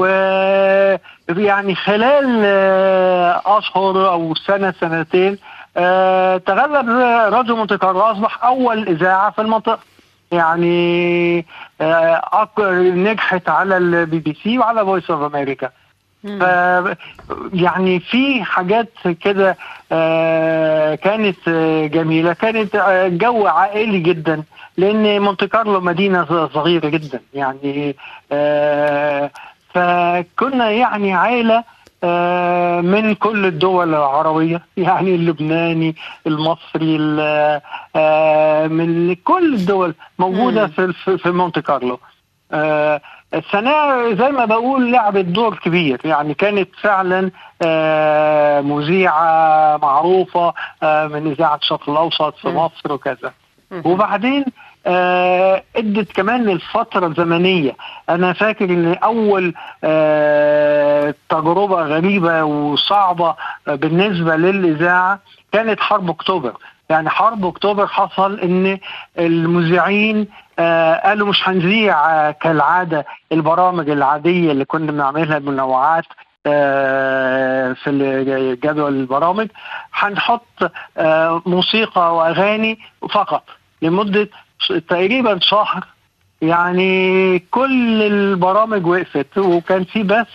يعني خلال آه، اشهر او سنه سنتين آه، تغلب راديو مونتي كارلو اصبح اول اذاعه في المنطقه يعني آه، أك- نجحت على البي بي سي وعلى فويس اوف امريكا ف يعني في حاجات كده آه، كانت آه، جميله كانت آه، جو عائلي جدا لان مونte كارلو مدينه صغيره جدا يعني آه، فكنا يعني عائله آه، من كل الدول العربية يعني اللبناني المصري ال- آه، من كل الدول موجودة في في- في مونte كارلو آه، السنة زي ما بقول لعبت دور كبير يعني كانت فعلا آه، مذيعة معروفة آه، من إذاعة الشرق الأوسط في مصر وكذا وبعدين آه، ادت كمان الفترة الزمنية انا فاكر ان اول آه، تجربة غريبة وصعبة آه، بالنسبة للاذاعة كانت حرب اكتوبر يعني حرب اكتوبر حصل ان المذيعين آه، قالوا مش هنذيع آه، كالعادة البرامج العادية اللي كنا بنعملها المنوعات آه، في جدول البرامج هنحط آه، موسيقى واغاني فقط لمده ش- تقريبا شهر يعني كل البرامج وقفت وكان في بس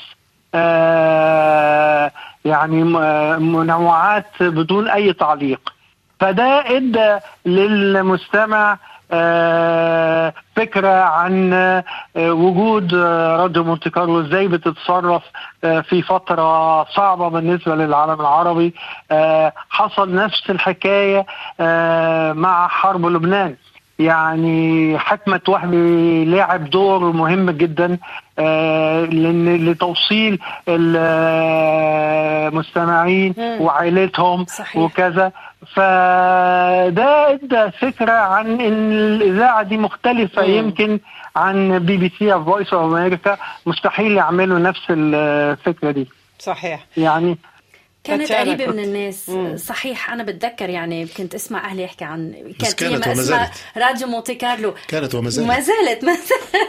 آه، يعني م- منوعات بدون اي تعليق فده ادى للمستمع آه، فكره عن آه، وجود آه، راديو مونتي كارلو ازاي بتتصرف آه، في فتره صعبه بالنسبه للعالم العربي آه، حصل نفس الحكايه آه، مع حرب لبنان يعني حكمة وهبي لعب دور مهم جدا آه، لأن لتوصيل المستمعين وعائلتهم صحيح. وكذا فده ادى فكره عن ان الاذاعه دي مختلفه يمكن عن بي بي سي او فويس اوف امريكا مستحيل يعملوا نفس الفكره دي صحيح يعني كانت تاتيانا قريبة كنت- من الناس صحيح أنا بتذكر يعني كنت أسمع أهلي يحكي عن بس كانت هي كانت ما وما اسمها زالت. راديو مونتي كارلو كانت وما زالت ما زالت ما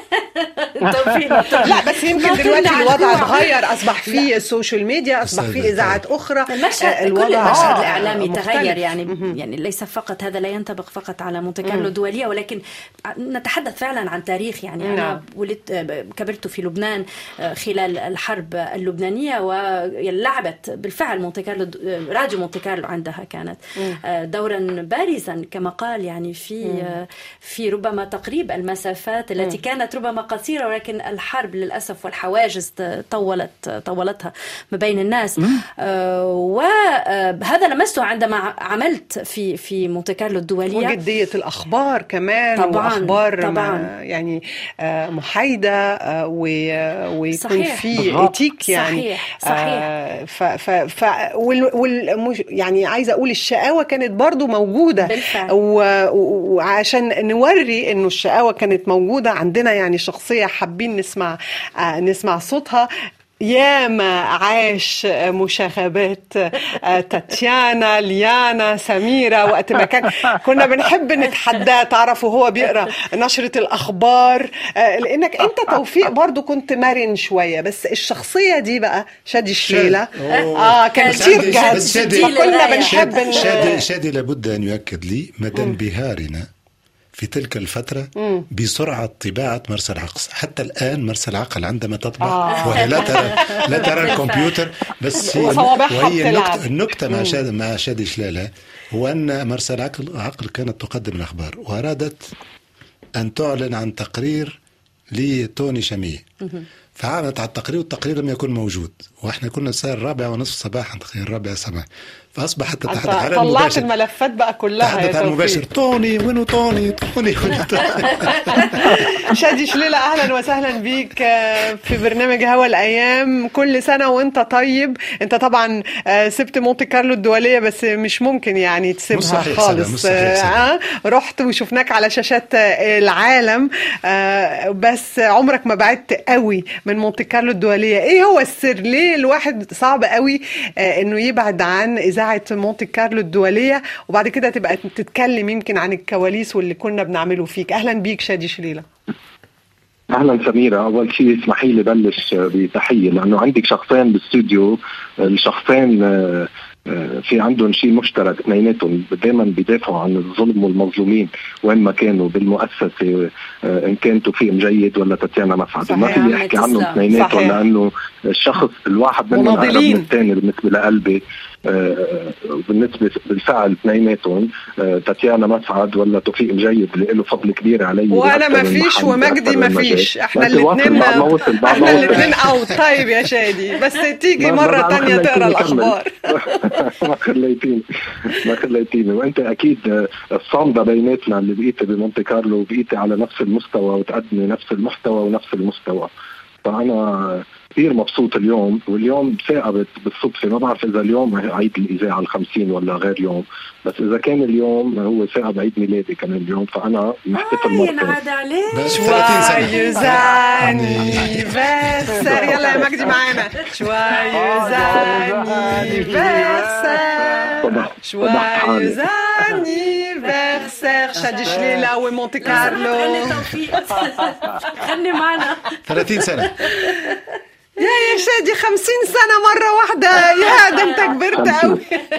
زالت توفيق توفيق. لا بس يمكن ما دلوقتي كنا الوضع عارفين. اتغير اصبح في السوشيال ميديا اصبح في أستاذة، اذاعات اخرى المشهد آه، كل المشهد آه، الاعلامي مختلف. تغير يعني يعني ليس فقط هذا لا ينطبق فقط على مونte كارلو الدوليه ولكن نتحدث فعلا عن تاريخ يعني نعم. انا ولدت كبرت في لبنان خلال الحرب اللبنانيه ولعبت بالفعل مونte كارلو راديو مونte كارلو عندها كانت دورا بارزا كما قال يعني في في ربما تقريب المسافات التي كانت ربما قصيره ولكن الحرب للاسف والحواجز طولت طولتها ما بين الناس آه، وهذا لمسته عندما عملت في في مونte كارلو الدوليه وجدية الأخبار كمان طبعاً، وأخبار طبعاً. ما- يعني آه، محايدة آه، و- ويكون صحيح. في بالضبط. إيتيك يعني صحيح، صحيح. آه، ف ف ف وال وال مش- يعني عايزة أقول الشقاوة كانت برضو موجودة بالفعل. و- و- وعشان نوري إنه الشقاوة كانت موجودة عندنا يعني شخصية حابين نسمع آه، نسمع صوتها ياما عاش مشاغبات آه، تاتيانا ليانا سميرة وقت ما كان كنا بنحب نتحداه تعرفوا هو بيقرا نشرة الأخبار آه، لأنك أنت توفيق برضو كنت مرن شوية بس الشخصية دي بقى شادي شليلة أوه. اه كان كان كتير شادي- جد بس شادي- فكنا للغاية. بنحب شادي, ن- شادي, شادي لابد أن يؤكد لي مدى انبهارنا في تلك الفترة بسرعة طباعة مرسى العقل حتى الآن مرسى العقل عندما تطبع آه. وهي لا ترى لا ترى الكمبيوتر بس هي وصوابعها وهي بتلعب. النكتة, النكتة مع شادي مع شادي شلالة هو أن مرسى العقل عقل كانت تقدم الأخبار وأرادت أن تعلن عن تقرير لتوني شاميه فعادت على التقرير والتقرير لم يكن موجود واحنا كنا الساعه الرابعه ونصف صباحا تقريبا الرابعه صباحا فاصبحت تتحدث على طلعت المباشر الملفات بقى كلها تحدث يا على المباشر توفيق توني وينو توني توني وينو توني شادي شليلة أهلا وسهلا بيك آه، في برنامج هوا الأيام كل سنة وأنت طيب أنت طبعا آه، سبت مونتي كارلو الدولية بس مش ممكن يعني تسيبها مش صحيح خالص سنة، مش صحيح سنة. آه، رحت وشفناك على شاشات آه، العالم آه، بس عمرك ما بعدت قوي من مونتي كارلو الدولية إيه هو السر ليه الواحد صعب قوي آه، إنه يبعد عن إذاعة مونتي كارلو الدولية وبعد كده تبقى تتكلم يمكن عن الكواليس واللي كنا بنعمله فيك أهلا بيك شادي شليلة اهلا سميره اول شيء اسمحي لي بلش بتحيه لانه عندك شخصين بالاستوديو الشخصين آه، آه، في عندهم شيء مشترك اثنيناتهم دائما بيدافعوا عن الظلم والمظلومين وين ما كانوا بالمؤسسه آه، ان كان توفيق جيد ولا تاتيانا مسعد ما صحيح. في احكي عنهم تسلم. اثنيناتهم صحيح. لانه الشخص الواحد منهم اقرب مناضلين. من الثاني بالنسبه لقلبي آه، بالنسبه بالفعل اثنيناتهم آه، تاتيانا مسعد ولا توفيق جيد اللي له فضل كبير علي وانا بأكثر ما من فيش محل ومجدي بأكثر ما من مجال. فيش احنا بس واصل الاثنين بعد ما وصل بعد ما احنا وصل. الاثنين اوت طيب يا شادي بس تيجي ما- مره ما- ما تانية خليتيني تقرا أكمل. الاخبار ما خليتيني ما خليتيني وانت اكيد آه، الصامده بيناتنا اللي بقيتي بمونتي كارلو وبقيتي على نفس المستوى وتقدمي نفس المحتوى ونفس المستوى فانا كثير مبسوط اليوم واليوم ثاقبت بالصدفه ما بعرف اذا اليوم عيد الاذاعه الخمسين ولا غير يوم بس اذا كان اليوم هو ثاقب عيد ميلادي كمان اليوم فانا محتفل مرتين عليك بس 30 سنه شويوز انيفرسار يلا يا مجدي معانا شويوز انيفرسار فضح- فضح شويوز حالي. انيفرسار شادي شليلة ومونتي كارلو غني معنا 30 سنه يا يا شادي خمسين سنة مرة واحدة يا ده انت كبرت قوي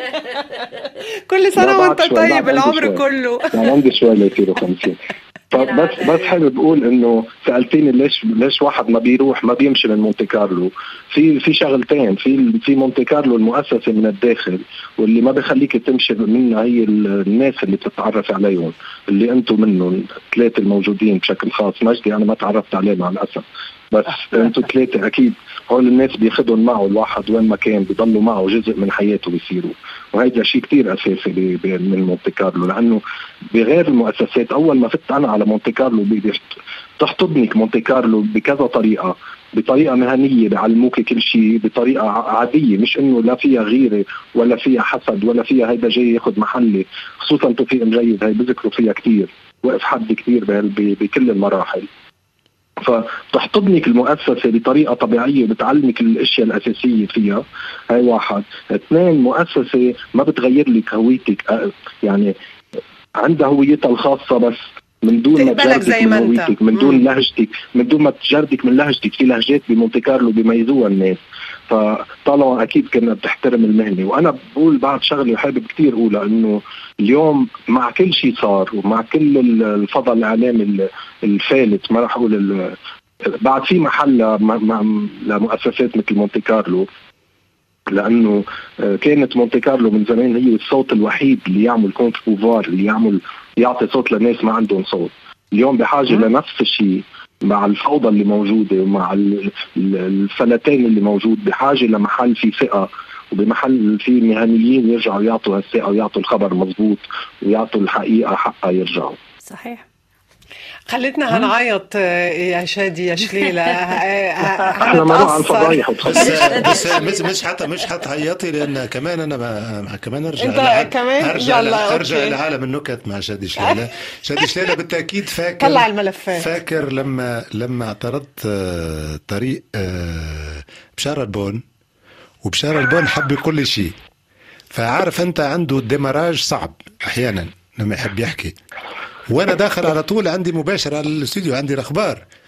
كل سنة لا، وانت بعد شوي، بعد طيب عندي العمر شوي. كله يعني عندي شوي ليصيروا 50 فبس بس حابب اقول انه سالتيني ليش ليش واحد ما بيروح ما بيمشي من مونتي كارلو في في شغلتين في في مونتي كارلو المؤسسه من الداخل واللي ما بخليك تمشي منها هي ال- الناس اللي بتتعرف عليهم اللي انتم منهم ثلاثه الموجودين بشكل خاص مجدي انا ما تعرفت عليه مع الاسف بس انتم ثلاثه اكيد هول الناس بياخذهم معه الواحد وين ما كان بيضلوا معه جزء من حياته بيصيروا وهيدا شيء كتير اساسي ب- ب- من مونتي كارلو لانه بغير المؤسسات اول ما فت انا على مونتي كارلو بي- بي- تحتضنك مونتي كارلو بكذا طريقه بطريقه مهنيه بيعلموك كل شيء بطريقه ع- عاديه مش انه لا فيها غيره ولا فيها حسد ولا فيها هيدا جاي ياخذ محلي خصوصا توفيق مجيد هي بذكروا فيها كتير وقف حد كتير بهال- ب- بكل المراحل فتحتضنك المؤسسة بطريقة طبيعية بتعلمك الأشياء الأساسية فيها هاي واحد اثنين مؤسسة ما بتغير لك هويتك أه، يعني عندها هويتها الخاصة بس من دون ما تقبلك زي تجردك من ما أنت. هويتك من دون مم. لهجتك من دون ما تجردك من لهجتك في لهجات بمونتي كارلو بيميزوها الناس فطالما اكيد كنا بتحترم المهنه وانا بقول بعد شغله وحابب كثير اقولها انه اليوم مع كل شيء صار ومع كل ال- الفضل الاعلامي ال- الفالت ما راح اقول ال- بعد في محل م- م- لمؤسسات مثل مونتي كارلو لانه آه، كانت مونتي كارلو من زمان هي الصوت الوحيد اللي يعمل كونت بوفار اللي يعمل يعطي صوت لناس ما عندهم صوت اليوم بحاجه لنفس الشيء مع الفوضى اللي موجوده ومع ال- ال- الفلتان اللي موجود بحاجه لمحل في ثقه وبمحل في مهنيين يرجعوا يعطوا هالثقه ويعطوا الخبر مزبوط ويعطوا الحقيقه حقها يرجعوا صحيح خلتنا هنعيط آه، يا شادي يا شليلة آه، آه، احنا ما نروح على هنتأثر الفضايح بس وتخلص بس مش مش حتى مش حتعيطي لان كمان انا ما كمان ارجع أنت لعالم- كمان؟ ارجع يلا، ارجع أوكي. لعالم النكت مع شادي شليله شادي شليله بالتاكيد فاكر طلع الملفات. فاكر لما لما اعترضت آه، طريق آه، بشار البون وبشار البون حب كل شيء فعارف انت عنده ديماراج صعب احيانا لما يحب يحكي وانا داخل على طول عندي مباشر على الاستوديو عندي الاخبار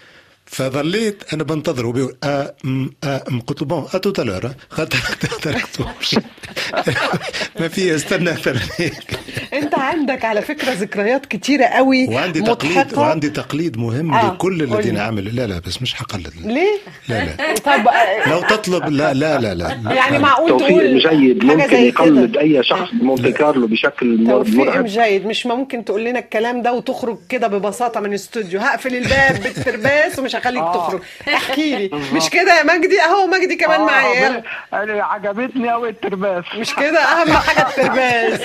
فظليت انا بنتظر وبيقول اه ام اه ام قلت له بون اتو تالور تركته ما في استنى اكثر من هيك انت عندك على فكره ذكريات كتيره قوي وعندي تقليد مضحكة. وعندي تقليد مهم آه، لكل قولي. الذين عملوا لا لا بس مش حقلد ليه لا لا طب آه، لو تطلب لا لا لا لا يعني معقول توفيق تقول جيد حاجة ممكن زي يقلد كده. اي شخص بمونتي كارلو بشكل مر- توفيق مرعب جيد مش ممكن تقول لنا الكلام ده وتخرج كده ببساطه من الاستوديو هقفل الباب بالترباس ومش هخليك تخرج احكي لي مش كده يا مجدي اهو مجدي كمان معايا يلا. آه عجبتني قوي الترباس مش كده اهم حاجه الترباس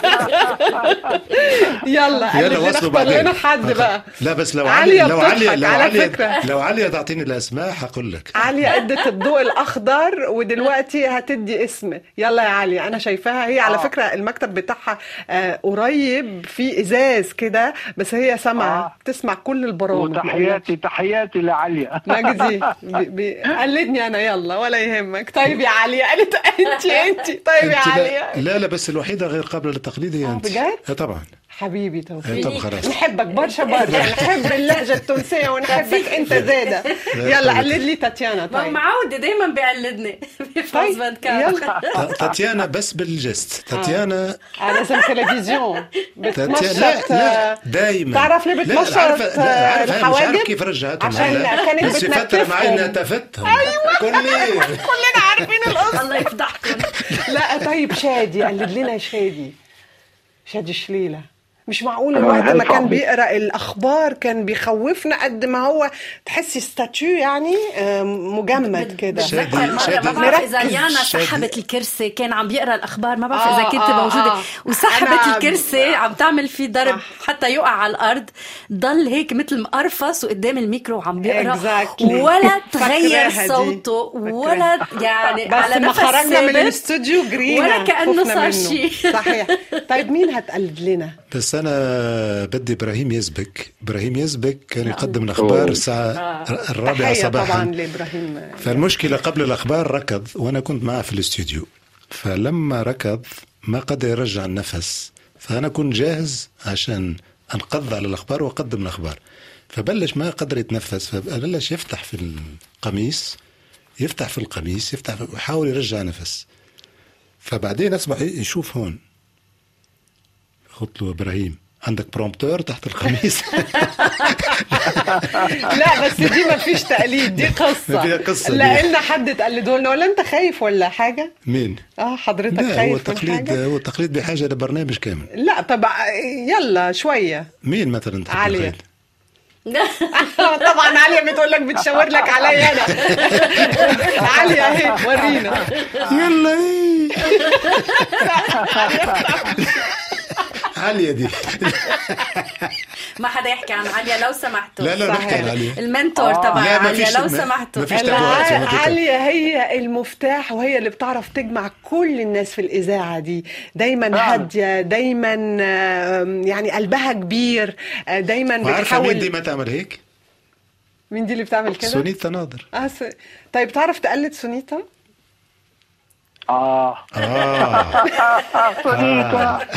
يلا قلت يلا لنا وصلوا اختار بعدين لنا حد بقى لا بس لو عليا علي لو علي بتضحك لو على علي فكرة. لو علي تعطيني الاسماء حقول لك عليا ادت الضوء الاخضر ودلوقتي هتدي اسم يلا يا علي انا شايفاها هي على فكره المكتب بتاعها آه قريب في ازاز كده بس هي سامعه آه. بتسمع كل البرامج وتحياتي تحياتي لعليا مجدي بي- بي- قلدني انا يلا ولا يهمك طيب يا علي قالت انت انت طيب يا أنت علي لا, لا لا بس الوحيده غير قابله للتقليد هي انت بجد؟ آه طبعا حبيبي آه توفيق طب خلاص نحبك برشا برشا نحب اللهجه التونسيه ونحبك انت زاده يلا قلد لي تاتيانا ما طيب معودة دايما بيقلدني بفوز طيب كاب يلا ت- تاتيانا بس بالجست تاتيانا آه، لازم تلفزيون تاتيانا بتمشط لا لا آه، دايما تعرف ليه لا، بتمشط عارفة- لا، عارفة، مش الحواجب؟ عارف كيف رجعتهم عشان هلا. كانت بس في فتره معي بتنتفهم. نتفتهم ايوه كل كلنا عارفين القصه الله يفضحكم لا طيب شادي قلد لنا شادي شادي شليله مش معقول آه، الوقت ما هل كان صعب؟ بيقرا الاخبار كان بيخوفنا قد ما هو تحسي ستاتيو يعني آه، مجمد كده شادي- بتذكر مرة شادي- ما بعرف إذا مركز. ليانا شادي. سحبت الكرسي كان عم بيقرا الأخبار ما بعرف آه، إذا كنت آه، موجودة آه. وسحبت أنا- الكرسي عم تعمل فيه ضرب صح. حتى يقع على الأرض ضل هيك مثل مقرفص وقدام الميكرو وعم بيقرا Exactly. ولا فاكراها تغير دي. صوته ولا يعني بس على ما نفس خرجنا من ثابت الاستوديو جرينا ولا كأنه خفنا صار منه. شيء. صحيح طيب مين هتقلد لنا بس انا بدي ابراهيم يزبك ابراهيم يزبك كان يقدم الاخبار أوه. الساعه الرابعه تحية طبعا صباحا لابراهيم فالمشكله قبل الاخبار ركض وانا كنت معه في الاستوديو فلما ركض ما قدر يرجع النفس فانا كنت جاهز عشان انقض على الاخبار واقدم الاخبار فبلش ما قدر يتنفس فبلش يفتح في القميص يفتح في القميص يفتح في ويحاول يرجع نفس فبعدين اصبح يشوف هون قلت له ابراهيم عندك برومبتور تحت القميص لا بس دي ما فيش تقليد دي قصه فيها قصة دي. لا لنا حد تقلده لنا ولا انت خايف ولا حاجه مين؟ اه حضرتك لا هو خايف من التقليد حاجه هو التقليد بحاجه لبرنامج كامل لا طب يلا شويه مين مثلا تحب عالية. التقليد؟ طبعا عليا بتقول لك بتشاور لك عليا انا عليا اهي ورينا يلا ايه عالية دي ما حدا يحكي عن عليا لو سمحتوا لا لا صحيح. نحكي عن عالية المنتور تبع لا، ما عليا فيش- لو ما- سمحتوا ما فيش تابعات زي ما قلت لك. عليا هي المفتاح وهي اللي بتعرف تجمع كل الناس في الإذاعة دي دايما فعلا. هادية دايما آم، يعني قلبها كبير آه، دايما وعارفة مين دي بتحاول ما تعمل هيك؟ مين دي اللي بتعمل كده؟ سونيتا ناظر آه س... طيب تعرف تقلد سونيتا؟ اه اه سونيتا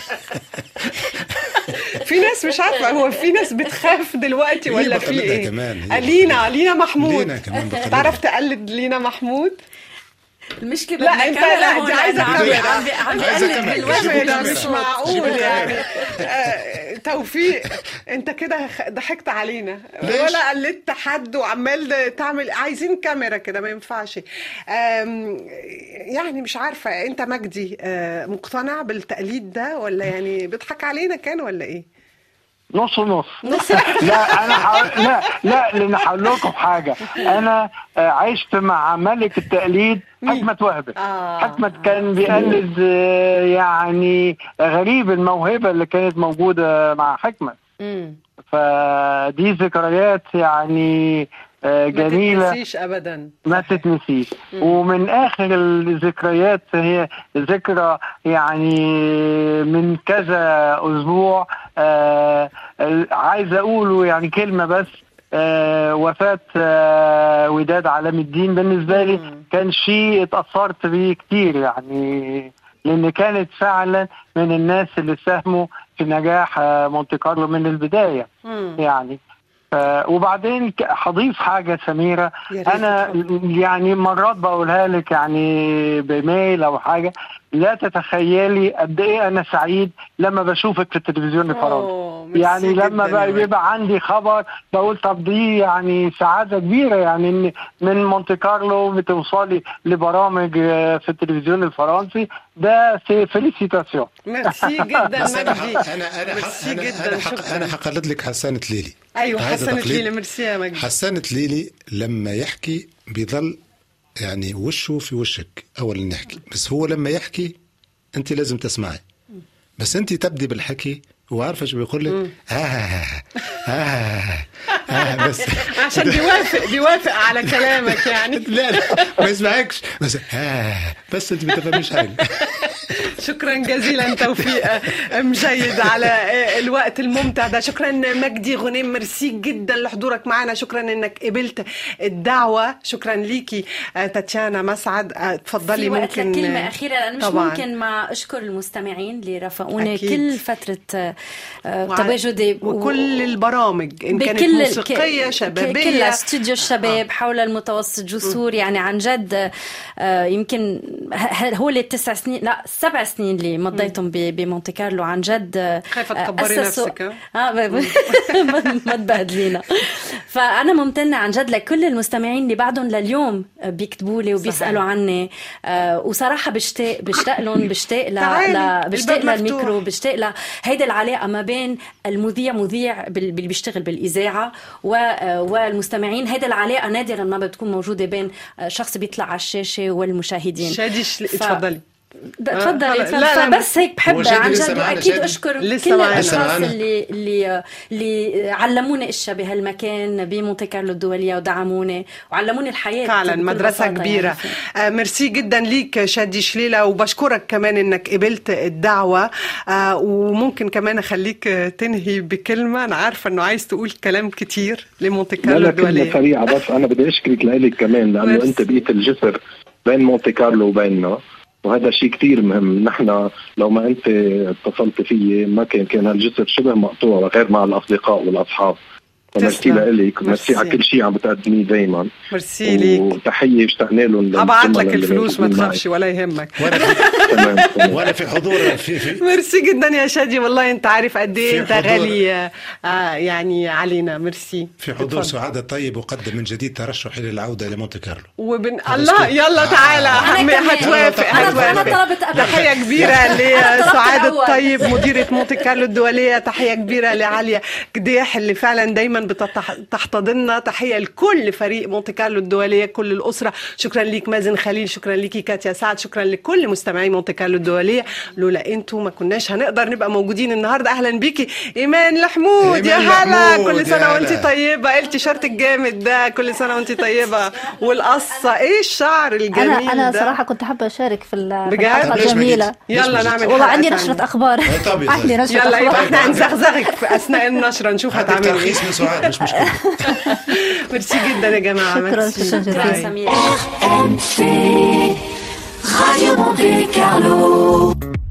في ناس مش عارفة هو في ناس بتخاف دلوقتي هي ولا في بقلدها ايه؟ كمان، هي آه، لينا لينا محمود لينا كمان بقلدها. تعرف تقلد لينا محمود؟ المشكلة لا، بدنا أنت- كاميرا لا، هون دي عايزة لأنه عم كاميرا. بي- عم بي- عم عايزة بيقلب كاميرا. بالوجه جيبوا ده كاميرا. مش بالصوت. معقول جيبوا يعني آه، توفيق انت كده خ- ضحكت علينا ليش؟ ولا قلدت حد وعمال تعمل عايزين كاميرا كده ما ينفعش آم، يعني مش عارفة انت مجدي آه، مقتنع بالتقليد ده ولا يعني بيضحك علينا كان ولا ايه نص نص لا انا حاول لا لا لان هقول لكم حاجه انا آه، عشت مع ملك التقليد حكمة وهبة آه. حكمة كان بيقلد آه، يعني غريب الموهبة اللي كانت موجودة مع حكمة مم. فدي ذكريات يعني آه، ما جميلة تتنسيش ابدا ما تتنسيش ومن اخر الذكريات هي ذكرى يعني من كذا اسبوع آه عايز اقوله يعني كلمه بس آه وفاه آه وداد علام الدين بالنسبه لي كان شيء اتاثرت بيه كتير يعني لان كانت فعلا من الناس اللي ساهموا في نجاح آه مونتي كارلو من البدايه مم. يعني آه، وبعدين ك- هضيف حاجة سميرة يا ريت أنا اتفضل. يعني مرات بقولها لك يعني بميل أو حاجة لا تتخيلي قد إيه أنا سعيد لما بشوفك في التلفزيون الفرنسي أوه، ميرسي يعني لما جداً يا بقى وائل. بيبقى عندي خبر بقول طب دي يعني سعادة كبيرة يعني إن من مونte كارلو بتوصلي لبرامج آه، في التلفزيون الفرنسي ده سي فيليسيتاسيون ميرسي جدا بس انا مجدي ح- انا انا ميرسي انا جدا انا, حق شكرا انا حقلد لك حسانة ليلي ايوه هذا حسنت تقليد. ليلى ميرسي يا مجدي حسانة ليلي لما يحكي بيظل يعني وشه في وشك اول إن يحكي بس هو لما يحكي انت لازم تسمعي بس انت تبدي بالحكي هو عارفه شو بيقول لك آه, آه, آه, آه بس عشان بيوافق بيوافق على كلامك يعني لا لا ما يسمعكش بس آه بس انت ما تفهميش حاجه شكرا جزيلا توفيق مجيد على الوقت الممتع ده شكرا مجدي غنيم ميرسي جدا لحضورك معنا شكرا انك قبلت الدعوه شكرا ليكي تاتيانا مسعد اتفضلي في وقت ممكن كلمة أخيرة لأن مش طبعاً. ممكن ما أشكر المستمعين اللي رافقوني أكيد. كل فترة آه، وع- تواجدي وكل البرامج ان كانت بكل موسيقيه ك- شبابيه كل استوديو الشباب حول المتوسط جسور يعني عن جد آه، يمكن ه- ه- هو اللي التسع سنين لا السبع سنين اللي مضيتهم ب- بمونte كارلو عن جد آه، خايفة تكبري أسسوا- نفسك، ها؟ اه ب- ب- ما تبهدلينا فانا ممتنه عن جد لكل المستمعين اللي بعدهم لليوم بيكتبوا لي وبيسالوا عني آه، وصراحه بشتاق بشتاق لهم بشتاق ل... تعالي، ل... بشتاق الباب مفتوح. للميكرو بشتاق لهيدي العلاقه ما بين المذيع مذيع بال- اللي بيشتغل بالاذاعه و... آه، والمستمعين هيدي العلاقه نادرا ما بتكون موجوده بين آه، شخص بيطلع على الشاشه والمشاهدين شادي شل... ف- اتفضلي ده- آه، تفضلي خلص. تفضلي. لا، لا، فبس هيك بحب هو شادي عن لسه جد معنا واكيد شادي؟ اشكر لسه كل معنا. لسه الاشخاص معنا. اللي اللي اللي علموني اشياء بهالمكان بمونte كارلو الدوليه ودعموني وعلموني الحياه فعلا بكل مدرسة بساطة كبيرة يعني. آه ميرسي جدا ليك شادي شليلة وبشكرك كمان انك قبلت الدعوة آه وممكن كمان اخليك آه، تنهي بكلمة انا عارفة انه عايز تقول كلام كتير لمونte لا كارلو لا كلمة الدولية سريعة بس أنا بدي أشكرك لإلك كمان لأنه ميرسي. أنت بقيت الجسر بين مونتي كارلو وبيننا وهذا شيء كتير مهم نحن لو ما أنت اتصلت فيي ما كان كان هالجسر شبه مقطوع غير مع الأصدقاء والأصحاب فميرسي تسلم. لإلك وميرسي ميرسي. على كل شيء عم بتقدميه دايما ميرسي ليك وتحية اشتقنا لهم ابعت للزملاء لك اللي الفلوس ما موجودين معي. تخافش ولا يهمك وانا في تمام تمام وانا في حضور في في ميرسي جدا يا شادي والله انت عارف قد ايه في انت حضور. غالي آه آه، يعني علينا ميرسي في حضور اتفضل. سعادة طيب وقدم من جديد ترشحي للعودة لمونte كارلو وبن هذا الله اسلوب. يلا تعالى أنا حم- كمان. هتوافق أنا- أنا هتوافق طلبت قبل. تحية كبيرة أنا طلبت لسعاد الأول. الطيب مديرة مونte كارلو الدولية تحية كبيرة لعالية قديح اللي فعلا دايما بتحتضننا تحية لكل فريق مونte كارلو الدولية كل الأسرة شكرا ليك مازن خليل شكرا ليكي كاتيا سعد شكرا لكل مستمعي مونte كارلو الدولية لولا انتوا ما كناش هنقدر نبقى موجودين النهاردة أهلا بيكي إيمان الحمود يا إيمان هلا الحمود، كل يا سنة هلا. وانت طيبة ايه التيشيرت الجامد ده كل سنة وانت طيبة والقصة ايه الشعر الجميل انا انا ده صراحه كنت حابه اشارك في ال- في بجد؟ الحلقه طب ليش ما الجميله جيتي؟ ليش ما يلا جيتي؟ نعمل والله حلقة عندي تانية. نشره اخبار طب عندي نشره يلا يبقى اخبار احنا هنزغزغك في اثناء النشرة نشوف هاتي هتعملي ايه ترخيص من سعاد مش مشكلة ميرسي جدا يا جماعة شكرا ميرسي. شكرا شكرا جزيلا سمير RMC Radio Monte Carlo